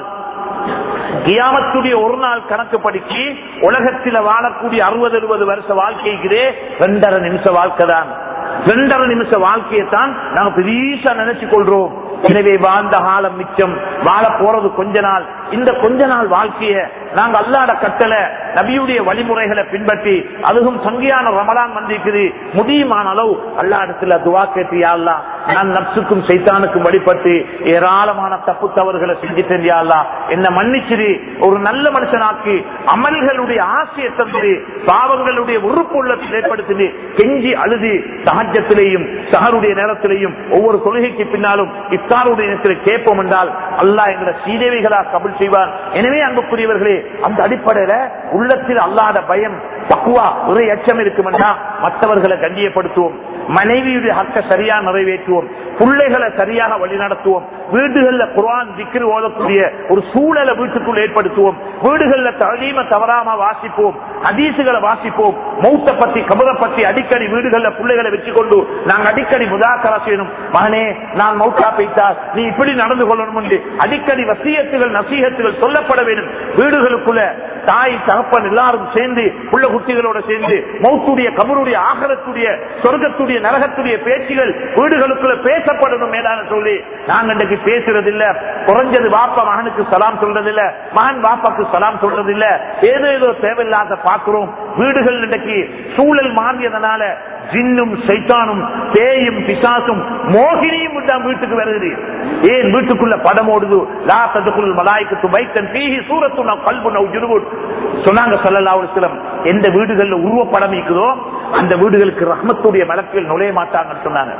S1: கியாமத்துடைய ஒரு நாள் கணக்கு படிச்சு உலகத்தில வாழக்கூடிய அறுபது அறுபது வருஷ வாழ்க்கைக்கு ரெண்டரை நிமிஷ வாழ்க்கை தான் ரெண்டரை நிமிஷ வாழ்க்கையை தான் நாங்க பெரியசா நினைச்சு கொள்றோம் எனவே வாழ்ந்த காலம் மிச்சம் வாழ போறது கொஞ்ச நாள் இந்த கொஞ்ச நாள் வாழ்க்கைய நாங்க அல்லாட கட்டளை நபியுடைய வழிமுறைகளை பின்பற்றி அதுவும் சங்கியான ரமலான் வந்திருக்குது முடியுமான அளவு அல்லா இடத்துல துவா கேட்டியா அல்லா நான் நப்சுக்கும் சைத்தானுக்கும் வழிபட்டு ஏராளமான தப்பு தவறுகளை செஞ்சுட்டேன் யா அல்லா என்ன மன்னிச்சிரு ஒரு நல்ல மனுஷனாக்கி அமல்களுடைய ஆசையை தந்து பாவங்களுடைய உறுப்பு உள்ளத்தில் ஏற்படுத்தி கெஞ்சி அழுது சகஜத்திலேயும் சகருடைய நேரத்திலேயும் ஒவ்வொரு தொழுகைக்கு பின்னாலும் இஃப்தாருடைய நேரத்தில் கேட்போம் என்றால் அல்லாஹ் எங்களை சீதேவிகளா கபுல் செய்வார் எனவே அன்புக்குரியவர்களே அந்த அடிப்படையில உள்ளத்தில் அல்லாத பயம் பக்குவா ஒரு எச்சம் இருக்குமென்றா மற்றவர்களை கண்ணியப்படுத்துவோம் மனைவியுடைய ஹக்க சரியா நிறைவேற்றுவோம் பிள்ளைகளை சரியாக வழிநடத்துவோம் வீடுகள்ல குர்ஆன் திக்ரு ஓதக்கூடிய ஒரு சூழலை வீட்டுக்குள் ஏற்படுத்துவோம் வீடுகள்ல தலீம தவறாம வாசிப்போம் ஹதீசுகளை வாசிப்போம் மௌத்த பத்தி கபரை பத்தி அடிக்கடி வீடுகள்ல பிள்ளைகளை வச்சுக்கொண்டு நாங்க அடிக்கடி முதாக்கரா செய்யணும் மகனே நான் மௌத்தா பெய்தால் நீ இப்படி நடந்து கொள்ளணும் என்று அடிக்கடி வசியத்துகள் நசீகத்துகள் சொல்லப்பட வேண்டும் வீடுகளுக்குள்ள தாய் தகப்பன் எல்லாரும் சேர்ந்து புள்ள குட்டிகளோட சேர்ந்து மௌத்துடைய கபருடைய ஆகரத்துடைய சொர்க்கத்துடைய நரகத்துடைய பேச்சுகள் வீடுகளுக்குள்ள பேசப்படணும் மேலான சொல்லி நாங்க இன்றைக்கு பேசுறது இல்ல குறைஞ்சது வாப்பா மகனுக்கு சலாம் சொல்றது இல்ல மகன் வாப்பாக்கு சலாம் சொல்றது இல்ல ஏதோ ஏதோ தேவையில்லாத பாக்குறோம் வீடுகள் இன்றைக்கு சூழல் மாறியதனால ஜின்னும் சைத்தானும் பேயும் பிசாசும் மோகினியும் தான் வீட்டுக்கு வருது ஏன் வீட்டுக்குள்ள படம் ஓடுது லா ததுக்குள் மலாய்க்கு வைத்தன் பீஹி சூரத்து நான் கல்பு நவ் ஜுருவுட் சொன்னாங்க சொல்லலா ஒரு சிலம் எந்த வீடுகள்ல உருவப்படம் இருக்குதோ அந்த வீடுகளுக்கு ரஹ்மத்துடைய மலக்குகள் நுழைய மாட்டாங்கன்னு சொன்னாங்க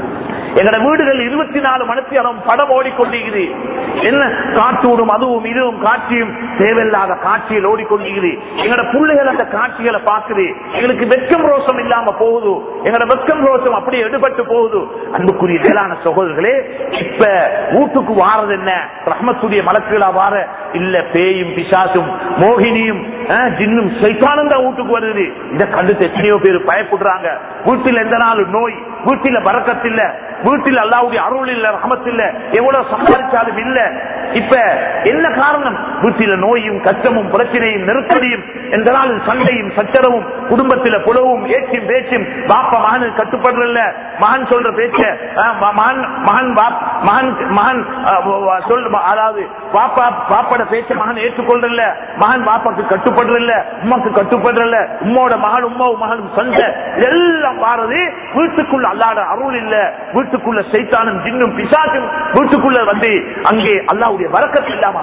S1: எங்கட வீடுகள் இருபத்தி நாலு மணிக்கு படம் ஓடிக்கொண்டிருக்குது என்ன காட்டூடும் அதுவும் இதுவும் காட்சியும் தேவையில்லாத காட்சியில் ஓடிக்கொண்டிருக்குது எங்கட பிள்ளைகள் அந்த காட்சிகளை பார்க்குது எங்களுக்கு வெக்கம் ரோசம் இல்லாம போகுது எங்கட வெக்கம் ரோசம் அப்படியே எடுபட்டு போகுது அன்புக்குரிய மேலான சகோதரர்களே இப்ப வீட்டுக்கு வாரது என்ன ரஹ்மத்துடைய மலக்குகளா வார இல்ல பேயும் பிசாசும் மோகினியும் அஹ், ஜின்னும் சைத்தானும் தான் வீட்டுக்கு வருது இதை கண்டுட்டு எத்தனையோ பேர் பயப்படுறாங்க வீட்டில் எந்த நாளும் நோய் வீட்டில பறக்கத்தில்ல வீட்டில் அல்லாவுடைய அருள் இல்ல ரஹமத் இல்ல எவ்வளவு சம்பாதிச்சாலும் இல்ல இப்ப என்ன காரணம் வீட்டில நோயும் கஷ்டமும் பிரச்சனையும் நெருக்கடியும் என்றால் சண்டையும் சச்சரவும் குடும்பத்தில புலவும் ஏச்சும் பேச்சும் பாப்பா மகனுக்கு கட்டுப்படுறல மகன் சொல்ற பேச்ச அஹ், ம- மகன் மகன் பாப்- மகன் மகன் அஹ், வ- வ- சொல் அதாவது பாப்பா பாப்பாட பேச்ச மகன் ஏற்றுக்கொள்றல மகன் பாப்பாக்கு கட்டுப்படுறல உமாக்கு கட்டுப்படுறல உம்மோட மகள் உமா மகனும் சண்டை இதெல்லாம் வாரது வீட்டுக்குள்ள அல்லாட அருள் இல்ல வீட்டுக்குள்ள சைத்தானும் ஜின்னும் பிசாசும் வீட்டுக்குள்ள வந்து அங்கே அல்லாவுடைய வரக்கத்து இல்லாம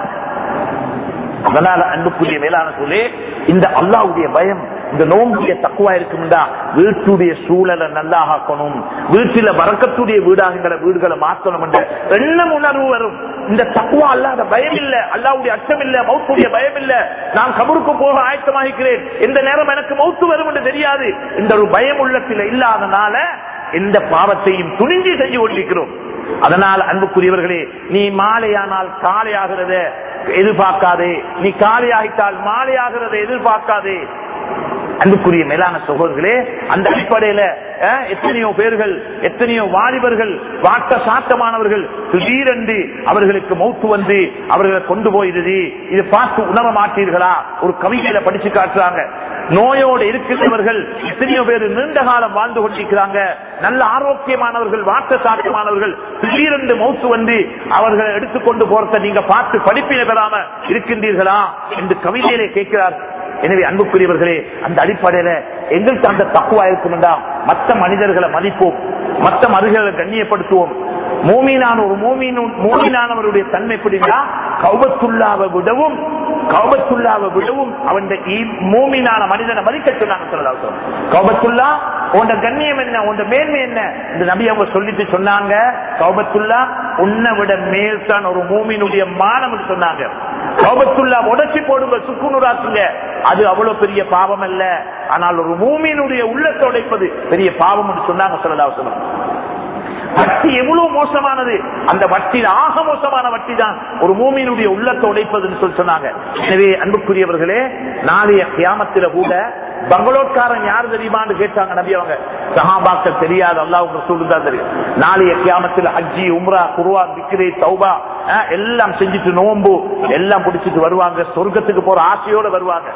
S1: அதனால அன்புக்குரிய மேலான சொல்லி இந்த அல்லாவுடைய பயம் இந்த நோம்புடைய தக்குவா இருக்கும்டா வீட்டுடைய சூழலை நல்லா ஆக்கணும் வீட்டில வரக்கத்துடைய வீடாகிற வீடுகளை மாற்றணும் என்ற எண்ணம் உணர்வு வரும் இந்த தக்குவா அல்லாத பயம் இல்ல அல்லாவுடைய அச்சம் இல்ல மௌத்துடைய பயம் இல்ல நான் கபருக்கு போக ஆயத்தமாகிறேன் எந்த நேரம் எனக்கு மௌத்து வரும் என்று தெரியாது இந்த ஒரு பயம் உள்ளத்தில் இல்லாதனால எந்த பாவத்தையும் துணிஞ்சு செஞ்சு கொண்டிருக்கிறோம் அதனால் அன்புக்குரியவர்களே நீ மாலையானால் காலையாகிறத எதிர்பார்க்காதே நீ காலையாகிட்டால் மாலையாகிறத எதிர்பார்க்காதே அன்புக்குரிய மேலான சகோதரர்களே அந்த அடிப்படையில அஹ், எத்தனையோ பேர்கள் எத்தனையோ வாலிபர்கள் வாட்ட சாட்டமானவர்கள் திடீரென்று அவர்களுக்கு மௌத்து வந்து அவர்களை கொண்டு போயிருது இது பார்த்து உணர மாட்டீர்களா ஒரு கவிதையில படிச்சு காட்டுறாங்க நோயோடு இருக்கின்றவர்கள் எத்தனையோ பேர் நீண்ட காலம் வாழ்ந்து கொண்டிருக்கிறாங்க நல்ல ஆரோக்கியமானவர்கள் வாட்ட சாட்டமானவர்கள் திடீரென்று மௌத்து வந்து அவர்களை எடுத்துக்கொண்டு போறத நீங்க பார்த்து படிப்பினை பெறாம இருக்கின்றீர்களா என்று கவிதையிலே கேட்கிறார் எனவே அன்புக்குரியவர்களே அந்த அடிப்படையில எங்களுக்கு அந்த தக்குவா இருக்குமெண்டா மற்ற மனிதர்களை மதிப்போம் மற்ற மனிதர்களை கண்ணியப்படுத்துவோம் மூமீனான ஒரு மூமீனு மூமீனானவருடைய தன்மை எப்படின்னா கௌபத்துள்ளாவை விடவும் கௌபத்துல்லாவை விடவும் அவன் மூமினான மனிதனை மதிக்க சொன்னாங்க சொல்லலாம் கௌபத்துல்லா உண்ட கண்ணியம் என்ன உண்ட மேன்மை என்ன இந்த நபி அவங்க சொல்லிட்டு சொன்னாங்க கௌபத்துல்லா உன்னை விட மேல் தான் ஒரு மூமினுடைய மானம் சொன்னாங்க கௌபத்துல்லா உடச்சி போடுங்க சுக்குநூறாக்குங்க அது அவ்வளவு பெரிய பாவம் அல்ல ஆனால் ஒரு மூமியினுடைய உள்ளத்தை உடைப்பது பெரிய பாவம் என்று சொன்னாங்க சொல்லலாம் சொல்லலாம் வட்டி எவ்வளவு மோசமானது அந்த வட்டி ஆக மோசமான வட்டி தான் ஒரு மூமியினுடைய உள்ளத்தை உடைப்பதுன்னு சொல்லி சொன்னாங்க எனவே அன்புக்குரியவர்களே நாளைய கியாமத்தில கூட பங்களோட்காரன் யார் தெரியுமான்னு கேட்டாங்க நபி அவங்க சஹாபாக்கள் தெரியாது அல்லாஹ் ரசூல் தான் தெரியும் நாளைய கியாமத்தில் ஹஜ்ஜி உம்ரா குருவான் விக்ரி தௌபா அஹ், எல்லாம் செஞ்சுட்டு நோம்பு எல்லாம் பிடிச்சிட்டு வருவாங்க சொர்க்கத்துக்கு போற ஆசையோட வருவாங்க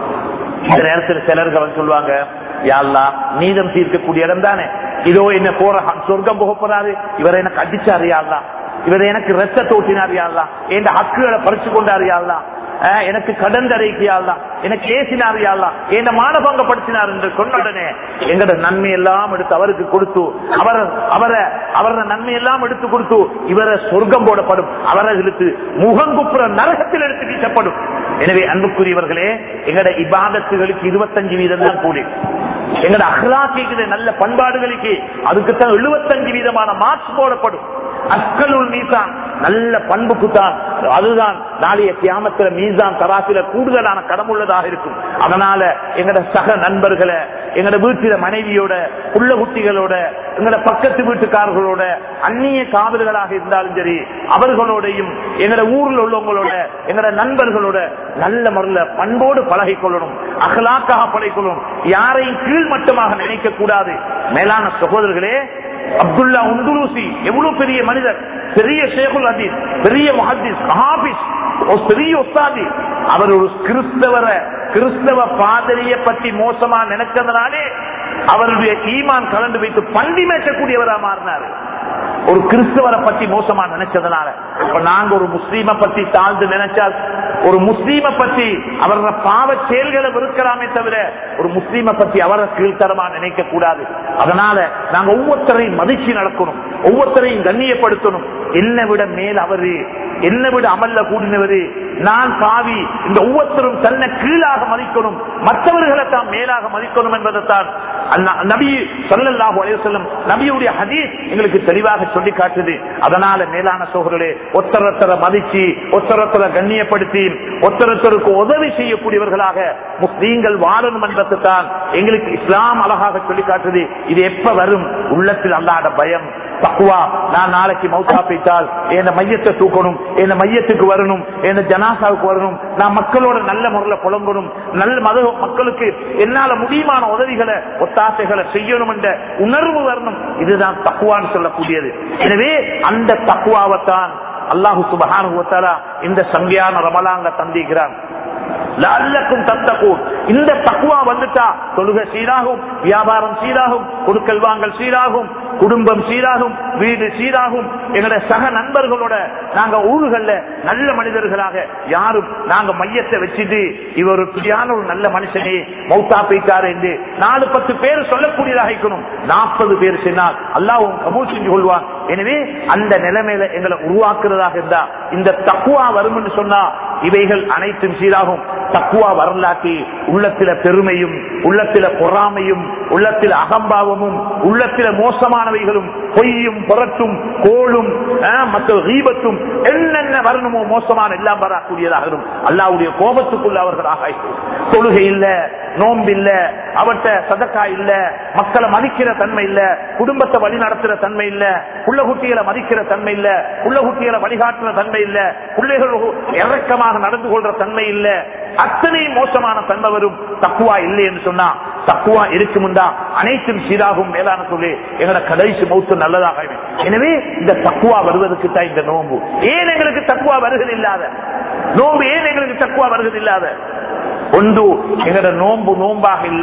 S1: இந்த நேரத்தில் சிலர்கள் வந்து சொல்லுவாங்க யாழ்லா நீதம் தீர்க்கக்கூடிய இடம் தானே இதோ என்ன போற ஹ- சொர்க்கம் போக போறாரு இவரை எனக்கு அடிச்சாரு யாழ்லா இவரை எனக்கு ரத்த தோட்டினார் யாழ்லா என் ஹக்குகளை பறிச்சு கொண்டாரு யாழ்லா அஹ், எனக்கு கடன் தரைக்கியாள்லா எனக்கு ஏசினார் யாழ்லா என்ன மானபங்கப்படுத்தினார் என்று சொன்ன உடனே எங்கட நன்மை எல்லாம் எடுத்து அவருக்கு கொடுத்து அவர் அவரை அவர நன்மை எல்லாம் எடுத்து கொடுத்து இவரை சொர்க்கம் போடப்படும் அவரை இழுத்து முகங்குப்புற நரகத்தில் எடுத்து வீசப்படும் எனவே அன்புக்குரியவர்களே எங்கட இபாதத்துகளுக்கு இருபத்தஞ்சு வீதம் தான் கூலி எங்கட அஹ்லாக்கு நல்ல பண்பாடுகளுக்கு அதுக்குத்தான் எழுபத்தஞ்சு வீதமான மார்க்ஸ் போடப்படும் அஸ்கலுள் மீசான் நல்ல பண்புக்கு தான் அதுதான் நாளைய கியாமத்துல மீசான் தராசில கூடுதலான கடமுள்ளதாக இருக்கும் அதனால எங்கட சக நண்பர்களை எங்கட வீட்டில மனைவியோட புள்ள குட்டிகளோட எங்கட பக்கத்து வீட்டுக்காரர்களோட அந்நிய காவல்களாக இருந்தாலும் சரி அவர்களோடையும் எங்கட ஊர்ல உள்ளவங்களோட எங்கட நண்பர்களோட நல்ல முறையில பண்போடு பழகிக் கொள்ளணும் அகலாக்காக பழகிக்கொள்ளணும் யாரையும் கீழ்மட்டமாக நினைக்க கூடாது மேலான சகோதரர்களே அப்துல்லா உந்துலூசி எவ்வளவு பெரிய மனிதர் பெரிய ஷேகுல் ஹதீஸ் பெரிய முஹத்திஸ் ஹாபிஸ் ஒரு பெரிய உஸ்தாதி அவர் ஒரு கிறிஸ்தவரை கிறிஸ்தவ பாதிரிய பற்றி மோசமா நினைச்சதுனாலே அவருடைய ஈமான் கலந்து வைத்து பண்டி மேய்ச்சக்கூடியவரா மாறினாரு ஒரு கிறிஸ்தவரை பத்தி மோசமா நினைச்சதுனால இப்ப நாங்க ஒரு முஸ்லீம பத்தி தாழ்ந்து நினைச்சால் ஒரு முஸ்லீம பத்தி அவர பாவ செயல்களை வெறுக்கலாமே தவிர ஒரு முஸ்லீம பத்தி அவரை கீழ்த்தரமா நினைக்க கூடாது அதனால நாங்க ஒவ்வொருத்தரையும் மதிச்சு நடக்கணும் ஒவ்வொருத்தரையும் கண்ணியப்படுத்தணும் என்னை விட மேல் அவரு என்னை விட அமல்ல கூடினவரு நான் பாவி இந்த ஒவ்வொருத்தரும் தன்னை கீழாக மதிக்கணும் மற்றவர்களை தான் மேலாக மதிக்கணும் என்பதைத்தான் அண்ணா- நபி சொல்லல்லாஹு அலைவசல்லம் நபியுடைய ஹதீஸ் எங்களுக்கு தெளிவாக சொல்லி காட்டுது அதனால மேலான சோழர்களே ஒத்தரத்தரை மதிச்சு ஒத்தரத்தரை கண்ணியப்படுத்தி ஒத்தரத்தருக்கு உதவி செய்யக்கூடியவர்களாக முஸ்லீம்கள் வாழணும் என்பதை தான் எங்களுக்கு இஸ்லாம் அழகாக சொல்லி காட்டுது இது எப்ப வரும் உள்ளத்தில் அல்லாத பயம் தக்குவா நான் நாளைக்கு மௌத்தா போய்த்தால் என் மையத்தை தூக்கணும் என் மையத்துக்கு வரணும் என் ஜனாசாவுக்கு வரணும் நான் மக்களோட நல்ல முறையில் புலங்கணும் நல்ல மத மக்களுக்கு என்னால முடியுமான உதவிகளை ஒத்தாசைகளை செய்யணும் என்ற உணர்வு வரணும் இதுதான் தக்குவான்னு சொல்லக்கூடியது எனவே அந்த தக்குவாவைத்தான் அல்லாஹு சுபஹானுவத்தாலா இந்த சங்கியான ரமலாங்க தந்திக்கிறான் லஅல்லக்கும் தத்தகூன் இந்த தக்குவா வந்துட்டா தொழுகை சீராகும் வியாபாரம் சீராகும் கொடுக்கல் வாங்கல் சீராகும் குடும்பம் சீராகும் வீடு சீராகும் எங்களுடைய சக நண்பர்களோட நாங்க ஊர்கள்ல நல்ல மனிதர்களாக யாரும் நாங்க மையத்தை வச்சுட்டு இவர் இப்படியான ஒரு நல்ல மனுஷனே மௌத்தா போயிட்டாரு என்று நாலு பத்து பேர் சொல்லக்கூடியதாக இருக்கணும் நாற்பது பேர் சொன்னால் அல்லாஹ் கபூல் செஞ்சு கொள்வான் எனவே அந்த நிலைமையில எங்களை உருவாக்குறதாக இருந்தா இந்த தக்குவா வரும் என்று சொன்னா இவைகள் அனைத்தும் சீராகும் தக்குவா வரலாற்றி உள்ளத்தில பெருமையும் உள்ளத்தில பொறாமையும் உள்ளத்தில அகம்பாவமும் உள்ளத்தில மோசமானவைகளும் பொய்யும் புரட்டும் கோளும் ஆஹ், மற்ற ரீபத்தும் என்னென்ன வரணுமோ மோசமான எல்லாம் வரக்கூடியதாக இருக்கும் அல்லாவுடைய கோபத்துக்குள்ள அவர்கள் ஆக தொழுகை இல்ல நோன்பு இல்ல அவர்கிட்ட சதக்கா இல்ல மக்களை மதிக்கிற தன்மை இல்ல குடும்பத்தை வழி நடத்துற தன்மை இல்ல புள்ள குட்டிகளை மதிக்கிற தன்மை இல்ல புள்ள குட்டிகளை வழிகாட்டுற தன்மை இல்ல பிள்ளைகள் இறக்கமாக நடந்து கொள்ற தன்மை இல்ல அத்தனை மோசமான தன்மை வரும் தக்குவா இல்லை என்று சொன்னா தக்குவா இருக்குமுண்டா அனைத்தும் சீராகும் மேலான சொல்லி எங்களோட கடைசி மௌத்து நல்லதாக இருக்கும். எனவே இந்த தக்குவா வருவதற்கு தான் இந்த நோன்பு ஏன் எங்களுக்கு தக்குவா வருகிறது இல்லாத நோன்பு ஏன் எங்களுக்கு தக்குவா வருகிறது இல்லாத ஒன்று எங்களோட நோன்பு நோம்பாக இல்ல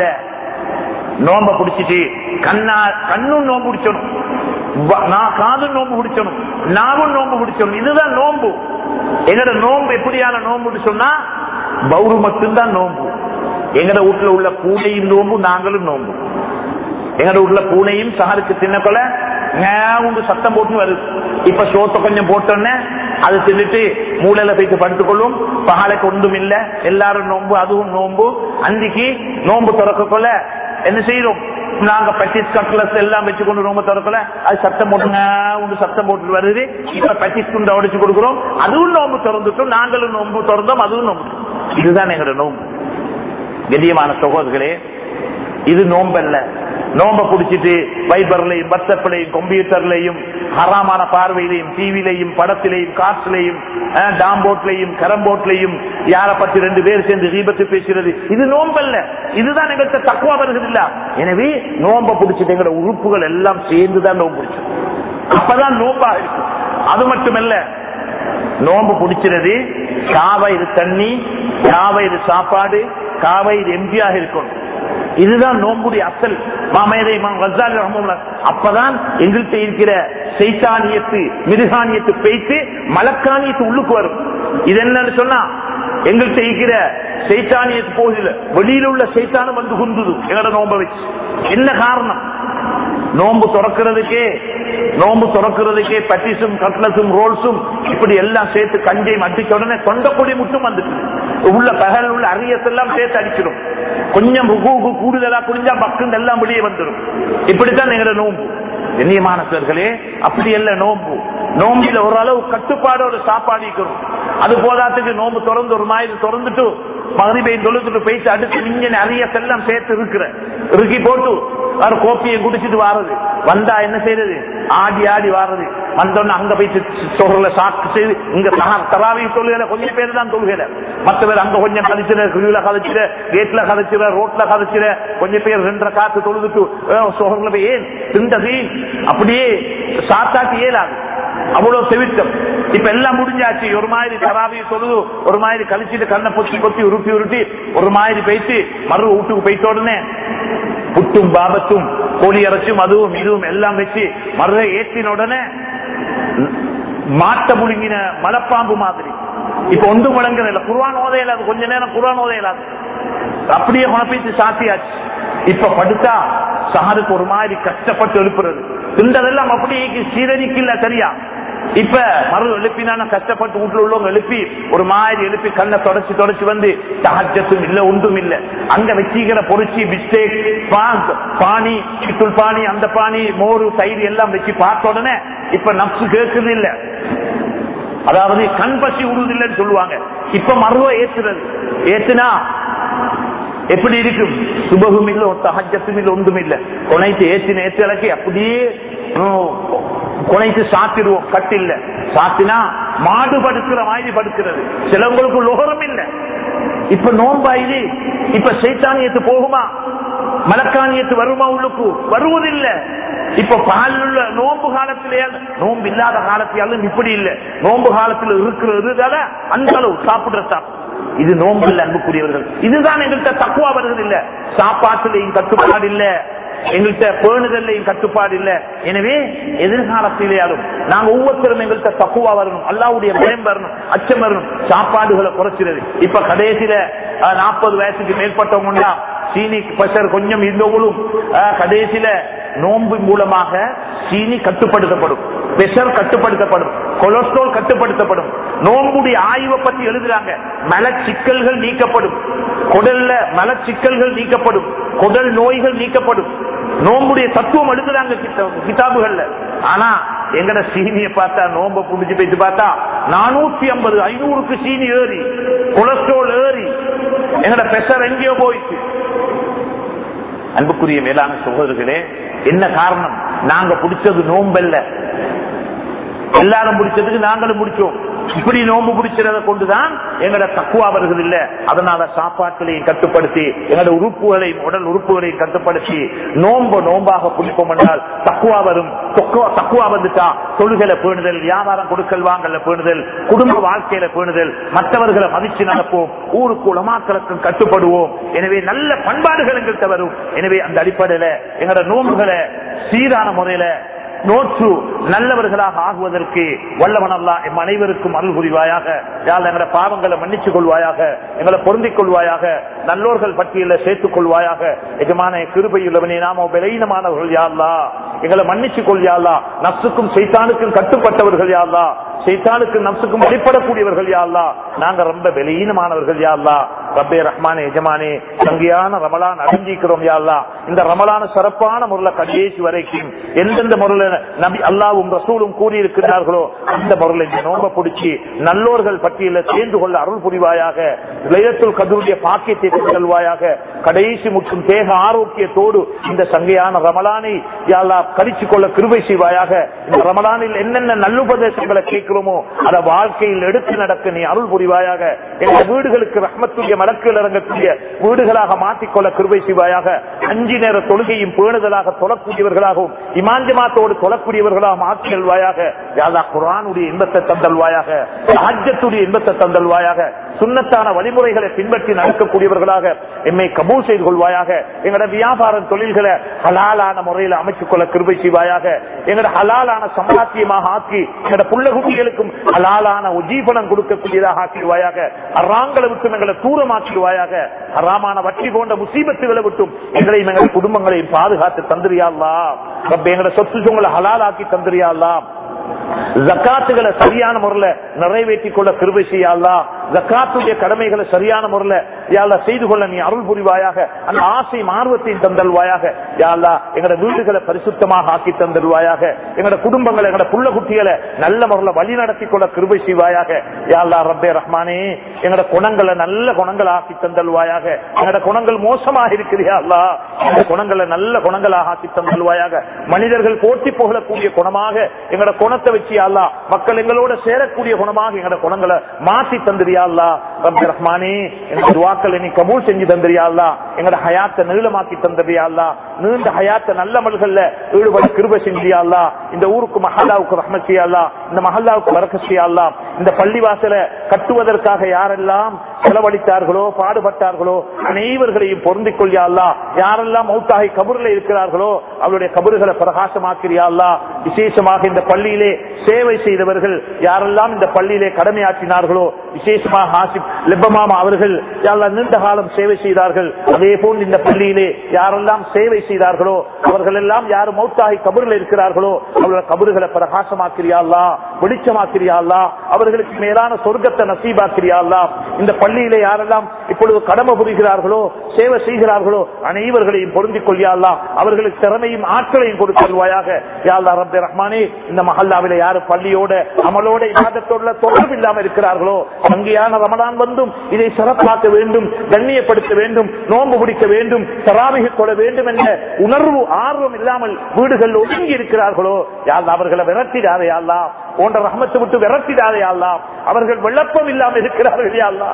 S1: நோம்ப பிடிச்சிட்டு கண்ணா கண்ணும் நோம்பு பிடிச்சணும் வ- நான் காதும் நோம்பு பிடிச்சணும் நாவும் நோம்பு பிடிச்சணும் இதுதான் நோம்பு எங்கட நோம்பு எப்படியான நோம்புன்னு சொன்னா பௌரு மட்டும்தான் நோம்பு எங்கட வீட்டுல உள்ள பூனையும் நோம்பு நாங்களும் நோம்பு எங்கட வீட்டுல பூனையும் சஹருக்கு தின்ன கொலை உண்டு சத்தம் போட்டு வருது இப்ப சோத்த கொஞ்சம் போட்டோன்னே அது தின்னுட்டு மூளையில போயிட்டு படுத்துக்கொள்ளும் பகலைக்கு ஒன்றும் இல்ல எல்லாரும் நோம்பு அதுவும் நோம்பு அன்றைக்கு நோம்பு திறக்கக்குள்ள என்ன செய்யறோம் நாங்க பட்டிஸ் கட்லஸ் எல்லாம் வச்சு கொண்டு நோம்பு திறக்கல அது சத்தம் போட்டுங்க உண்டு சத்தம் போட்டு வருது இப்ப பட்டிஸ் துண்டை உடைச்சு கொடுக்குறோம் அதுவும் நோம்பு திறந்துட்டோம் நாங்களும் நோம்பு திறந்தோம் அதுவும் நோம்பு இதுதான் எங்களோட நோம்பு கண்ணியமான சகோதரர்களே இது நோம்பல்ல நோம்ப புடிச்சிட்டு வைபர்லையும் வாட்ஸ்அப்லையும் கம்ப்யூட்டர்லையும் ஹராமான பார்வையிலையும் டிவிலையும் படத்திலையும் காற்றிலையும் டாம்போட்லையும் கரம்போட்லையும் யார பத்தி ரெண்டு பேர் சேர்ந்து தீபத்து பேசுறது இது நோம்பல்ல இதுதான் எங்கள்கிட்ட தக்குவா வருகிறது இல்ல எனவே நோம்ப புடிச்சிட்டு எங்களோட உறுப்புகள் எல்லாம் சேர்ந்துதான் நோம்பு பிடிச்சு அப்பதான் நோம்பா இருக்கும் அது மட்டுமல்ல நோம்பு பிடிச்சிருது காவை இது தண்ணி காவை இது சாப்பாடு காவை இது எம்ஜியாக இருக்கணும் இதுதான் நோம்புடைய அசல் மாமேதை கசாலி ரஹமுல்லா அப்பதான் எங்கள்கிட்ட இருக்கிற சைத்தானியத்து மிருகானியத்து பேய்த்து மலக்கானியத்து உள்ளுக்கு வரும் இது என்னன்னு சொன்னா எங்கள்கிட்ட இருக்கிற சைத்தானியத்து போகல வெளியில உள்ள சைத்தானம் வந்து குந்துது எங்களோட நோம்ப வச்சு என்ன காரணம் நோம்பு துறக்கிறதுக்கே நோம்பு துறக்கிறதுக்கே பட்டிஸும் கட்லஸும் ரோல்ஸும் இப்படி எல்லாம் சேர்த்து கஞ்சையும் அடிச்ச உடனே தொண்டப்பொடி மட்டும் வந்துட்டு உள்ள பகல் உள்ள அரியத்தெல்லாம் சேர்த்து அடிச்சிடும் கொஞ்சம் ருகூகு கூடுதலா குடிஞ்சா பக்குன்னு எல்லாம் வெளியே வந்துடும் இப்படித்தான் எங்களோட நோம்பு கண்ணியமானவர்களே அப்படி அல்ல நோம்பு நோம்பில ஓரளவு கட்டுப்பாடோட சாப்பாடு இருக்கணும் அது போதாத்துக்கு நோம்பு திறந்து ஒரு மாதிரி திறந்துட்டு மகரிபை தொழுத்துட்டு போயிட்டு அடுத்து மிஞ்சன் அரியத்தெல்லாம் சேர்த்து இருக்கிற இறுக்கி போட்டு அவர் கோப்பியை குடிச்சிட்டு வாரது வந்தா என்ன செய்யறது ஆடி ஆடி வாரது வந்தோன்னு அங்க போயிட்டு சொல்ல சாக்கு செய்து இங்க தராவி தொழுகல கொஞ்சம் பேர் தான் தொழுகல மத்த பேர் அங்க கொஞ்சம் கழிச்சிட கிருவில கழிச்சிட கேட்ல கழிச்சிட ரோட்ல கழிச்சிட கொஞ்சம் பேர் ரெண்டரை காத்து தொழுதுட்டு சோழர்ல போய் ஏன் திண்டது அப்படியே சாத்தாட்டி ஏலாது அவ்வளவு செவித்தம் இப்ப எல்லாம் முடிஞ்சாச்சு ஒரு மாதிரி தராவி தொழுது ஒரு மாதிரி கழிச்சிட்டு கண்ணை பொத்தி பொத்தி உருட்டி உருட்டி ஒரு மாதிரி போயிட்டு மறு வீட்டுக்கு போயிட்ட உடனே புட்டும் பாபத்தும் கோழி இறைச்சும் அதுவும் இதுவும் எல்லாம் வச்சு மருதை ஏற்றின உடனே மாட்ட முழுங்கின மலப்பாம்பு மாதிரி இப்ப ஒன்று முழங்குற இல்ல குர்வான் ஓதையில அது கொஞ்ச நேரம் குர்வான் ஓதையிலாது அப்படியே குணப்பித்து சாத்தியாச்சு இப்ப படுத்தா சாருக்கு ஒரு மாதிரி கஷ்டப்பட்டு எழுப்புறது திண்டதெல்லாம் அப்படியே சீரணிக்கல சரியா இப்ப மறு எழுப்பினா கஷ்டப்பட்டு வீட்டுல உள்ளவங்க எழுப்பி ஒரு மாதிரி எழுப்பி கண்ணை தொடச்சு தொடச்சு வந்து சகஜத்தும் இல்ல ஒன்றும் இல்ல அங்க வச்சிக்கிற பொறிச்சி பிஸ்டேக் பானி சித்துள் பானி அந்த பானி மோரு தயிர் எல்லாம் வச்சு பார்த்த உடனே இப்ப நப்சு கேட்குது இல்ல அதாவது கண் பசி விடுவதில்லைன்னு சொல்லுவாங்க இப்ப மருவ ஏற்றுறது ஏத்துனா எப்படி இருக்கும் சுபகும் இல்ல தகஜத்தும் இல்ல ஒன்றும் இல்ல கொனைத்து ஏற்றின ஏற்றலக்கு அப்படியே குனைத்து சாத்திடுவோம் கட்டில்ல சாத்தினா மாடு படுக்கிற மாதிரி படுக்கிறது சிலவங்களுக்கு லோகரம் இல்ல இப்ப நோம்பாயுது இப்ப சைத்தானியத்து போகுமா மலக்கானியத்து வருமா உள்ளுக்கு வருவதில்லை இப்ப பால் உள்ள நோம்பு காலத்திலே நோம்பு இல்லாத காலத்தியாலும் இப்படி இல்லை நோம்பு காலத்தில் இருக்கிறது அந்த அளவு சாப்பிடுற சாப்பிடு இது நோம்பு அன்புக்குரியவர்கள் இதுதான் எங்கள்கிட்ட தக்குவா வருகிறது இல்ல சாப்பாட்டுலையும் கட்டுப்பாடு இல்ல எங்கள்கிட்ட பேணுதல்லையும் கட்டுப்பாடு இல்ல எனவே எதிர்காலத்திலேயாலும் நாங்க ஒவ்வொருத்தரும் எங்கள்கிட்ட தக்குவா வரணும் அல்லாவுடைய பயம் வரணும் அச்சம் வரணும் சாப்பாடுகளை குறைச்சிருது இப்ப கடைசியில நாற்பது வயசுக்கு மேற்பட்டவங்க சீனி பிரஷர் கொஞ்சம் இருந்தவங்களும் கடைசியில நோன்பு மூலமாக சீனி கட்டுப்படுத்தப்படும் பிரஷர் கட்டுப்படுத்தப்படும் கொலஸ்ட்ரால் கட்டுப்படுத்தப்படும் நோம்புடைய ஆய்வை பத்தி எழுதுறாங்க மலச்சிக்கல்கள் நீக்கப்படும் குடல்ல மலச்சிக்கல்கள் நீக்கப்படும் குடல் நோய்கள் நீக்கப்படும் நோம்புடைய தத்துவம் எழுதுறாங்க கிதாபுகள்ல ஆனா எங்கட சீனியை பார்த்தா நோம்ப புடிச்சு போயிட்டு பார்த்தா நானூத்தி ஐம்பது ஐநூறுக்கு சீனி ஏறி கொலஸ்ட்ரால் ஏறி எங்கட பிரஷர் எங்கேயோ போயிடுச்சு அன்புக்குரிய மேலான சகோதரர்களே என்ன காரணம் நாங்க பிடிச்சது நோம்பல்ல எல்லாரும் பிடிச்சதுக்கு நாங்களும் பிடிச்சோம் இப்படி நோம்பு பிடிச்சத கொண்டுதான் எங்களோட தக்குவா வருகிறது இல்ல அதனால சாப்பாட்டிலையும் கட்டுப்படுத்தி எங்களோட உறுப்புகளையும் உடல் உறுப்புகளையும் கட்டுப்படுத்தி நோம்ப நோம்பாக பிடிப்போம் என்றால் தக்குவா வரும் தக்குவா வந்துட்டா தொழுகலை பேணுதல் வியாபாரம் கொடுக்கல் வாங்கல பேணுதல் குடும்ப வாழ்க்கையில பேணுதல் மற்றவர்களை மதிச்சு நடப்போம் ஊருக்கு உலமாக்களுக்கும் கட்டுப்படுவோம் எனவே நல்ல பண்பாடுகள் எங்கள்கிட்ட வரும் எனவே அந்த அடிப்படையில எங்களோட நோம்புகளை சீரான முறையில நோற்று நல்லவர்களாக ஆகுவதற்கு வல்லவன் அல்லா எம் அனைவருக்கும் அருள் புரிவாயாக யாழ் எங்களை பாவங்களை மன்னிச்சுக் கொள்வாயாக எங்களை பொருந்திக் கொள்வாயாக நல்லோர்கள் பட்டியல சேர்த்துக் கொள்வாயாக எஜமான கிருபையுள்ளவனே நாம விலையினமானவர்கள் யாழ்லா எங்களை மன்னிச்சு கொள் யாழ்லா நப்சுக்கும் சைத்தானுக்கும் கட்டுப்பட்டவர்கள் யாழ்லா சைத்தானுக்கும் நப்சுக்கும் வழிபடக்கூடியவர்கள் யாழ்லா நாங்க ரொம்ப வெளியீனமானவர்கள் யாழ்லா ரப்பே ரஹ்மானே எஜமானே சங்கியான ரமலான் அடைஞ்சிக்கிறோம் யாழ்லா இந்த ரமலான சிறப்பான முறையில கடைசி வரைக்கும் எந்தெந்த முறையில நபி அல்லாவும் ரசூலும் கூறியிருக்கிறார்களோ அந்த முறையில இந்த நோம்ப பிடிச்சி நல்லோர்கள் பட்டியல சேர்ந்து கொள்ள அருள் புரிவாயாக லைலத்துல் கதருடைய பாக்கியத்தை செல்வாயாக கடைசி முற்றும் தேக ஆரோக்கியத்தோடு இந்த சங்கையான ரமலானை யாழ்லா கழிச்சு கொள்ள கிருபை செய்வாயாக இந்த ரமலானில் என்னென்ன நல்லுபதேசங்களை கேட்கிறோமோ அதை வாழ்க்கையில் எடுத்து நடக்க நீ அருள் புரிவாயாக எங்கள் வீடுகளுக்கு ரஹ்மத்துடைய மலக்குகள் இறங்கக்கூடிய வீடுகளாக மாற்றிக்கொள்ள கிருபை செய்வாயாக அஞ்சு நேர தொழுகையும் பேணுதலாக தொழக்கூடியவர்களாகவும் இமாஞ்சமாத்தோடு தொழக்கூடியவர்களாக ஆக்கியல்வாயாக யாதா குரானுடைய இன்பத்தை தந்தல்வாயாக ராஜ்யத்துடைய இன்பத்தை தந்தல்வாயாக சுண்ணத்தான வழிமுறைகளை பின்பற்றி நடக்கக்கூடியவர்களாக எம்மை கபூல் செய்து கொள்வாயாக எங்களோட வியாபார தொழில்களை ஹலாலான முறையில் அமைத்துக் கொள்ள கிருபை செய்வாயாக எங்களோட ஹலாலான சம்பாத்தியமாக ஆக்கி எங்களோட புள்ள குட்டிகளுக்கும் ஹலாலான உஜீபனம் கொடுக்கக்கூடியதாக ஆக்கிடுவாயாக அறாங்களை விட்டும் எங்களை தூரமாக்கிடுவாயாக ஹராமான வட்டி போன்ற முசீபத்துகளை விட்டும் எங்களையும் எங்கள் குடும்பங்களையும் பாதுகாத்து தந்திரியாள்லா ரப்ப எங்களோட சொத்து உங்களை ஹலாலாக்கி தந்திரியாள்லா ஜக்காத்துகளை சரியான முறையில நிறைவேற்றிக் கொள்ள கிருபை செய்யலாம் ஜக்காத்துடைய கடமைகளை சரியான முறையில யாழ்லா செய்து கொள்ள நீ அருள் புரிவாயாக அந்த ஆசை ஆர்வத்தையும் தந்தல்வாயாக யாழ்லா எங்களோட வீடுகளை பரிசுத்தமாக ஆக்கி தந்தருவாயாக எங்களோட குடும்பங்களை எங்களோட புள்ள குட்டிகளை நல்ல முறையில வழி நடத்தி கொள்ள கிருபை செய்வாயாக யாழ்லா ரப்பே ரஹ்மானே எங்களோட குணங்களை நல்ல குணங்கள் ஆக்கி தந்தல்வாயாக எங்களோட குணங்கள் மோசமாக இருக்கிறியா அல்லா இந்த குணங்களை நல்ல குணங்களாக ஆக்கி தந்தல்வாயாக மனிதர்கள் போட்டி புகழக்கூடிய குணமாக எங்களோட குணத்தை வச்சு அல்லா மக்கள் எங்களோட சேரக்கூடிய குணமாக எங்களோட குணங்களை மாற்றி தந்திரியா அல்லா ரப்பி ரஹ்மானே எங்க துவாக்களை நீ கபூல் செஞ்சு தந்திரியா அல்லா எங்களோட ஹயாத்தை நீளமாக்கி தந்திரியா அல்லா நீண்ட ஹயாத்தை நல்ல மல்கள்ல ஈடுபட கிருப செஞ்சியா அல்லா இந்த ஊருக்கு மஹல்லாவுக்கு ரஹ்மத் செய்யா அல்லா இந்த மஹல்லாவுக்கு வரக்க செய்யா அல்லா இந்த பள்ளிவாசலை கட்டுவதற்காக யாரெல்லாம் செலவழித்தார்களோ பாடுபட்டார்களோ அனைவர்களையும் பொருந்திக் கொள்ளியா அல்லா யாரெல்லாம் மௌத்தாகி கபூர்ல இருக்கிறார்களோ அவருடைய கபறுகளை பிரகாசமாக்கிறியா அல்லா விசேஷமாக இந்த பள்ளியிலே சேவை செய்தவர்கள் யாரெல்லாம் இந்த பள்ளியிலே கடமையாற்றினார்களோ விசேஷமாக ஆசிப் லெப்பமாமா அவர்கள் யாரெல்லாம் நீண்ட காலம் சேவை செய்தார்கள் அதே போல் இந்த பள்ளியிலே யாரெல்லாம் சேவை செய்தார்களோ அவர்கள் எல்லாம் யார் மௌத்தாகி கபரில் இருக்கிறார்களோ அவர்களோட கபறுகளை பிரகாசமாக்கிறியாள்லா வெளிச்சமாக்கிறியாள்லா அவர்களுக்கு மேலான சொர்க்கத்தை நசீபாக்கிறியாள்லா இந்த பள்ளியிலே யாரெல்லாம் இப்பொழுது கடமை புரிகிறார்களோ சேவை செய்கிறார்களோ அனைவர்களையும் பொருந்திக் கொள்ளியாள்லா அவர்களுக்கு திறமையும் ஆற்றலையும் கொடுத்தல்வாயாக யாழ்லா ரப்பே ரஹ்மானே இந்த மஹல்லாவில யாரு பள்ளியோட அமலோட இல்லாதத்தோட தொடர்பு இல்லாமல் இருக்கிறார்களோ அங்கேயான ரமலான் வந்தும் இதை சிறப்பாக்க வேண்டும் கண்ணியப்படுத்த வேண்டும் நோன்பு பிடிக்க வேண்டும் தராமிக கொள்ள வேண்டும் என்ற உணர்வு ஆர்வம் இல்லாமல் வீடுகள் ஒதுங்கி இருக்கிறார்களோ யாழ் அவர்களை விரட்டிடாதே யாழ்லா போன்ற ரஹமத்தை விட்டு விரட்டிடாதே யாழ்லா அவர்கள் விளப்பம் இல்லாமல் இருக்கிறார்கள் யாழ்லா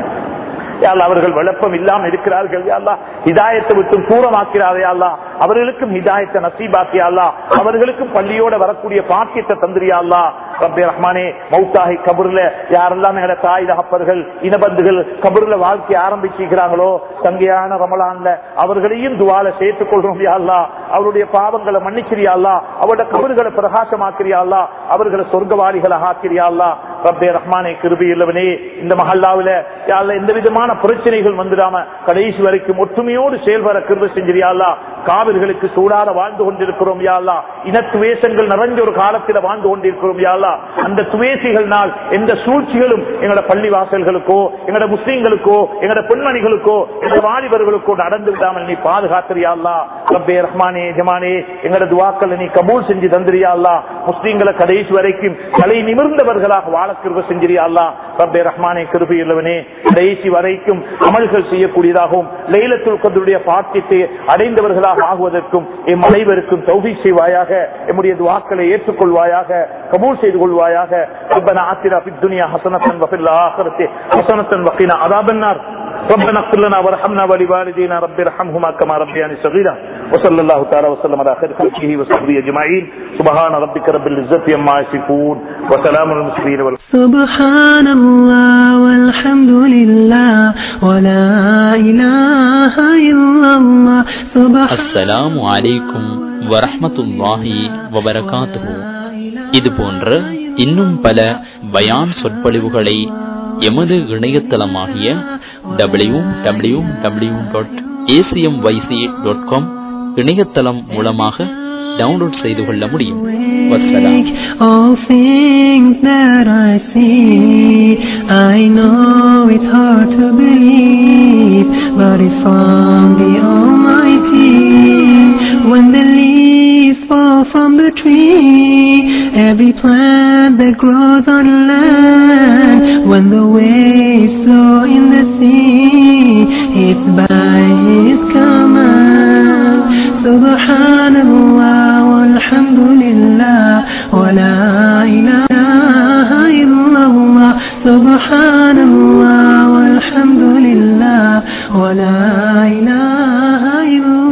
S1: யாழ்லா அவர்கள் விளப்பம் இல்லாமல் இருக்கிறார்கள் யாழ்லா ஹிதாயத்தை விட்டு தூரமாக்கிறாரே யாழ்லா அவர்களுக்கும் ஹிதாயத்தை நசீபாக்கியாள்லா அவர்களுக்கும் பள்ளியோட வரக்கூடிய பாக்கியத்தை தந்திரியாள்லா ரப்பே ரஹ்மானே மௌத்தாஹி கபூர்ல யாரெல்லாம் எங்களோட தாய் தகப்பர்கள் இனபந்துகள் கபூர்ல வாழ்க்கை ஆரம்பிச்சிருக்கிறாங்களோ தங்கையான ரமலான்ல அவர்களையும் துவால சேர்த்துக் கொள்றோம் யாழ்லா அவருடைய பாவங்களை மன்னிக்கிறியாள்லா அவருடைய கபறுகளை பிரகாசமாக்கிறியாள்லா அவர்களை சொர்க்கவாளிகளாக ஆக்கிறியாள்லா ரப்பே ரஹ்மானே கிருபி இல்லவனே இந்த மஹல்லாவில யாழ்ல எந்த விதமான பிரச்சனைகள் வந்துடாம கடைசி வரைக்கும் ஒற்றுமையோடு செயல்பட கிருப செஞ்சிரியாள்லா காவிர்களுக்கு சூடாத வாழ்ந்து கொண்டிருக்கிறோம் யாழ்லா இன துவேஷங்கள் நிறைஞ்ச ஒரு காலத்தில் வாழ்ந்து கொண்டிருக்கிறோம் யாழ்லா அந்த துவேசிகள்னால் எந்த சூழ்ச்சிகளும் எங்களோட பள்ளி வாசல்களுக்கோ எங்களோட முஸ்லீம்களுக்கோ எங்களோட பெண்மணிகளுக்கோ எங்களோட வாலிபர்களுக்கோ நடந்து விடாமல் நீ பாதுகாத்திரியாள்லா ரப்பே ரஹ்மானே ஜமானே எங்களோட துவாக்கள் நீ கபூல் செஞ்சு தந்திரியாள்லா முஸ்லீம்களை கடைசி வரைக்கும் தலை நிமிர்ந்தவர்களாக வாழ கிருப செஞ்சிரியாள்லா ரப்பே ரஹ்மானே கிருபி இல்லவனே கடைசி வரைக்கும் அமல்கள் செய்யக்கூடியதாகவும் லைலத்துல் கதருடைய பாக்கியத்தை அடைந்தவர்களாக ஆகுவதற்கும் எம் அனைவருக்கும் தௌஃபி செய்வாயாக எம்முடைய துவாக்களை ஏற்றுக்கொள்வாயாக கபூல் செய்து கொள்வாயாக ربنا آتنا في الدنيا حسنة وفي الآخرة حسنة وقنا عذاب النار ربنا اغفر لنا وارحمنا ولوالدينا رب ارحمهما كما ربياني صغيرا وصلى الله تعالى وسلم على خير خلقه وصحبه اجمعين سبحان ربك رب العزة عما يصفون وسلام على المرسلين والحمد
S2: سبحان الله والحمد لله ولا إله إلا الله سبحان
S3: அஸ்ஸலாமு அலைக்கும் வரஹ்மத்துல்லாஹி வபரகாத்துஹு இது போன்ற இன்னும் பல பயான் சொற்பொழிவுகளை எமது இணையதளமாகிய W W W dot ACM YC dot com இணையதளம் மூலமாக டவுன்லோட் செய்து கொள்ள முடியும் வசலாம்
S2: All things that I see, I know it's hard to believe, but it's from the Almighty. When the leaves fall from the tree, every plant that grows on land, when the waves flow in the sea, it's by His command. Subhanallah walhamdulillah wa la ilaha illallah. Subhanallah walhamdulillah wa la ilaha illallah.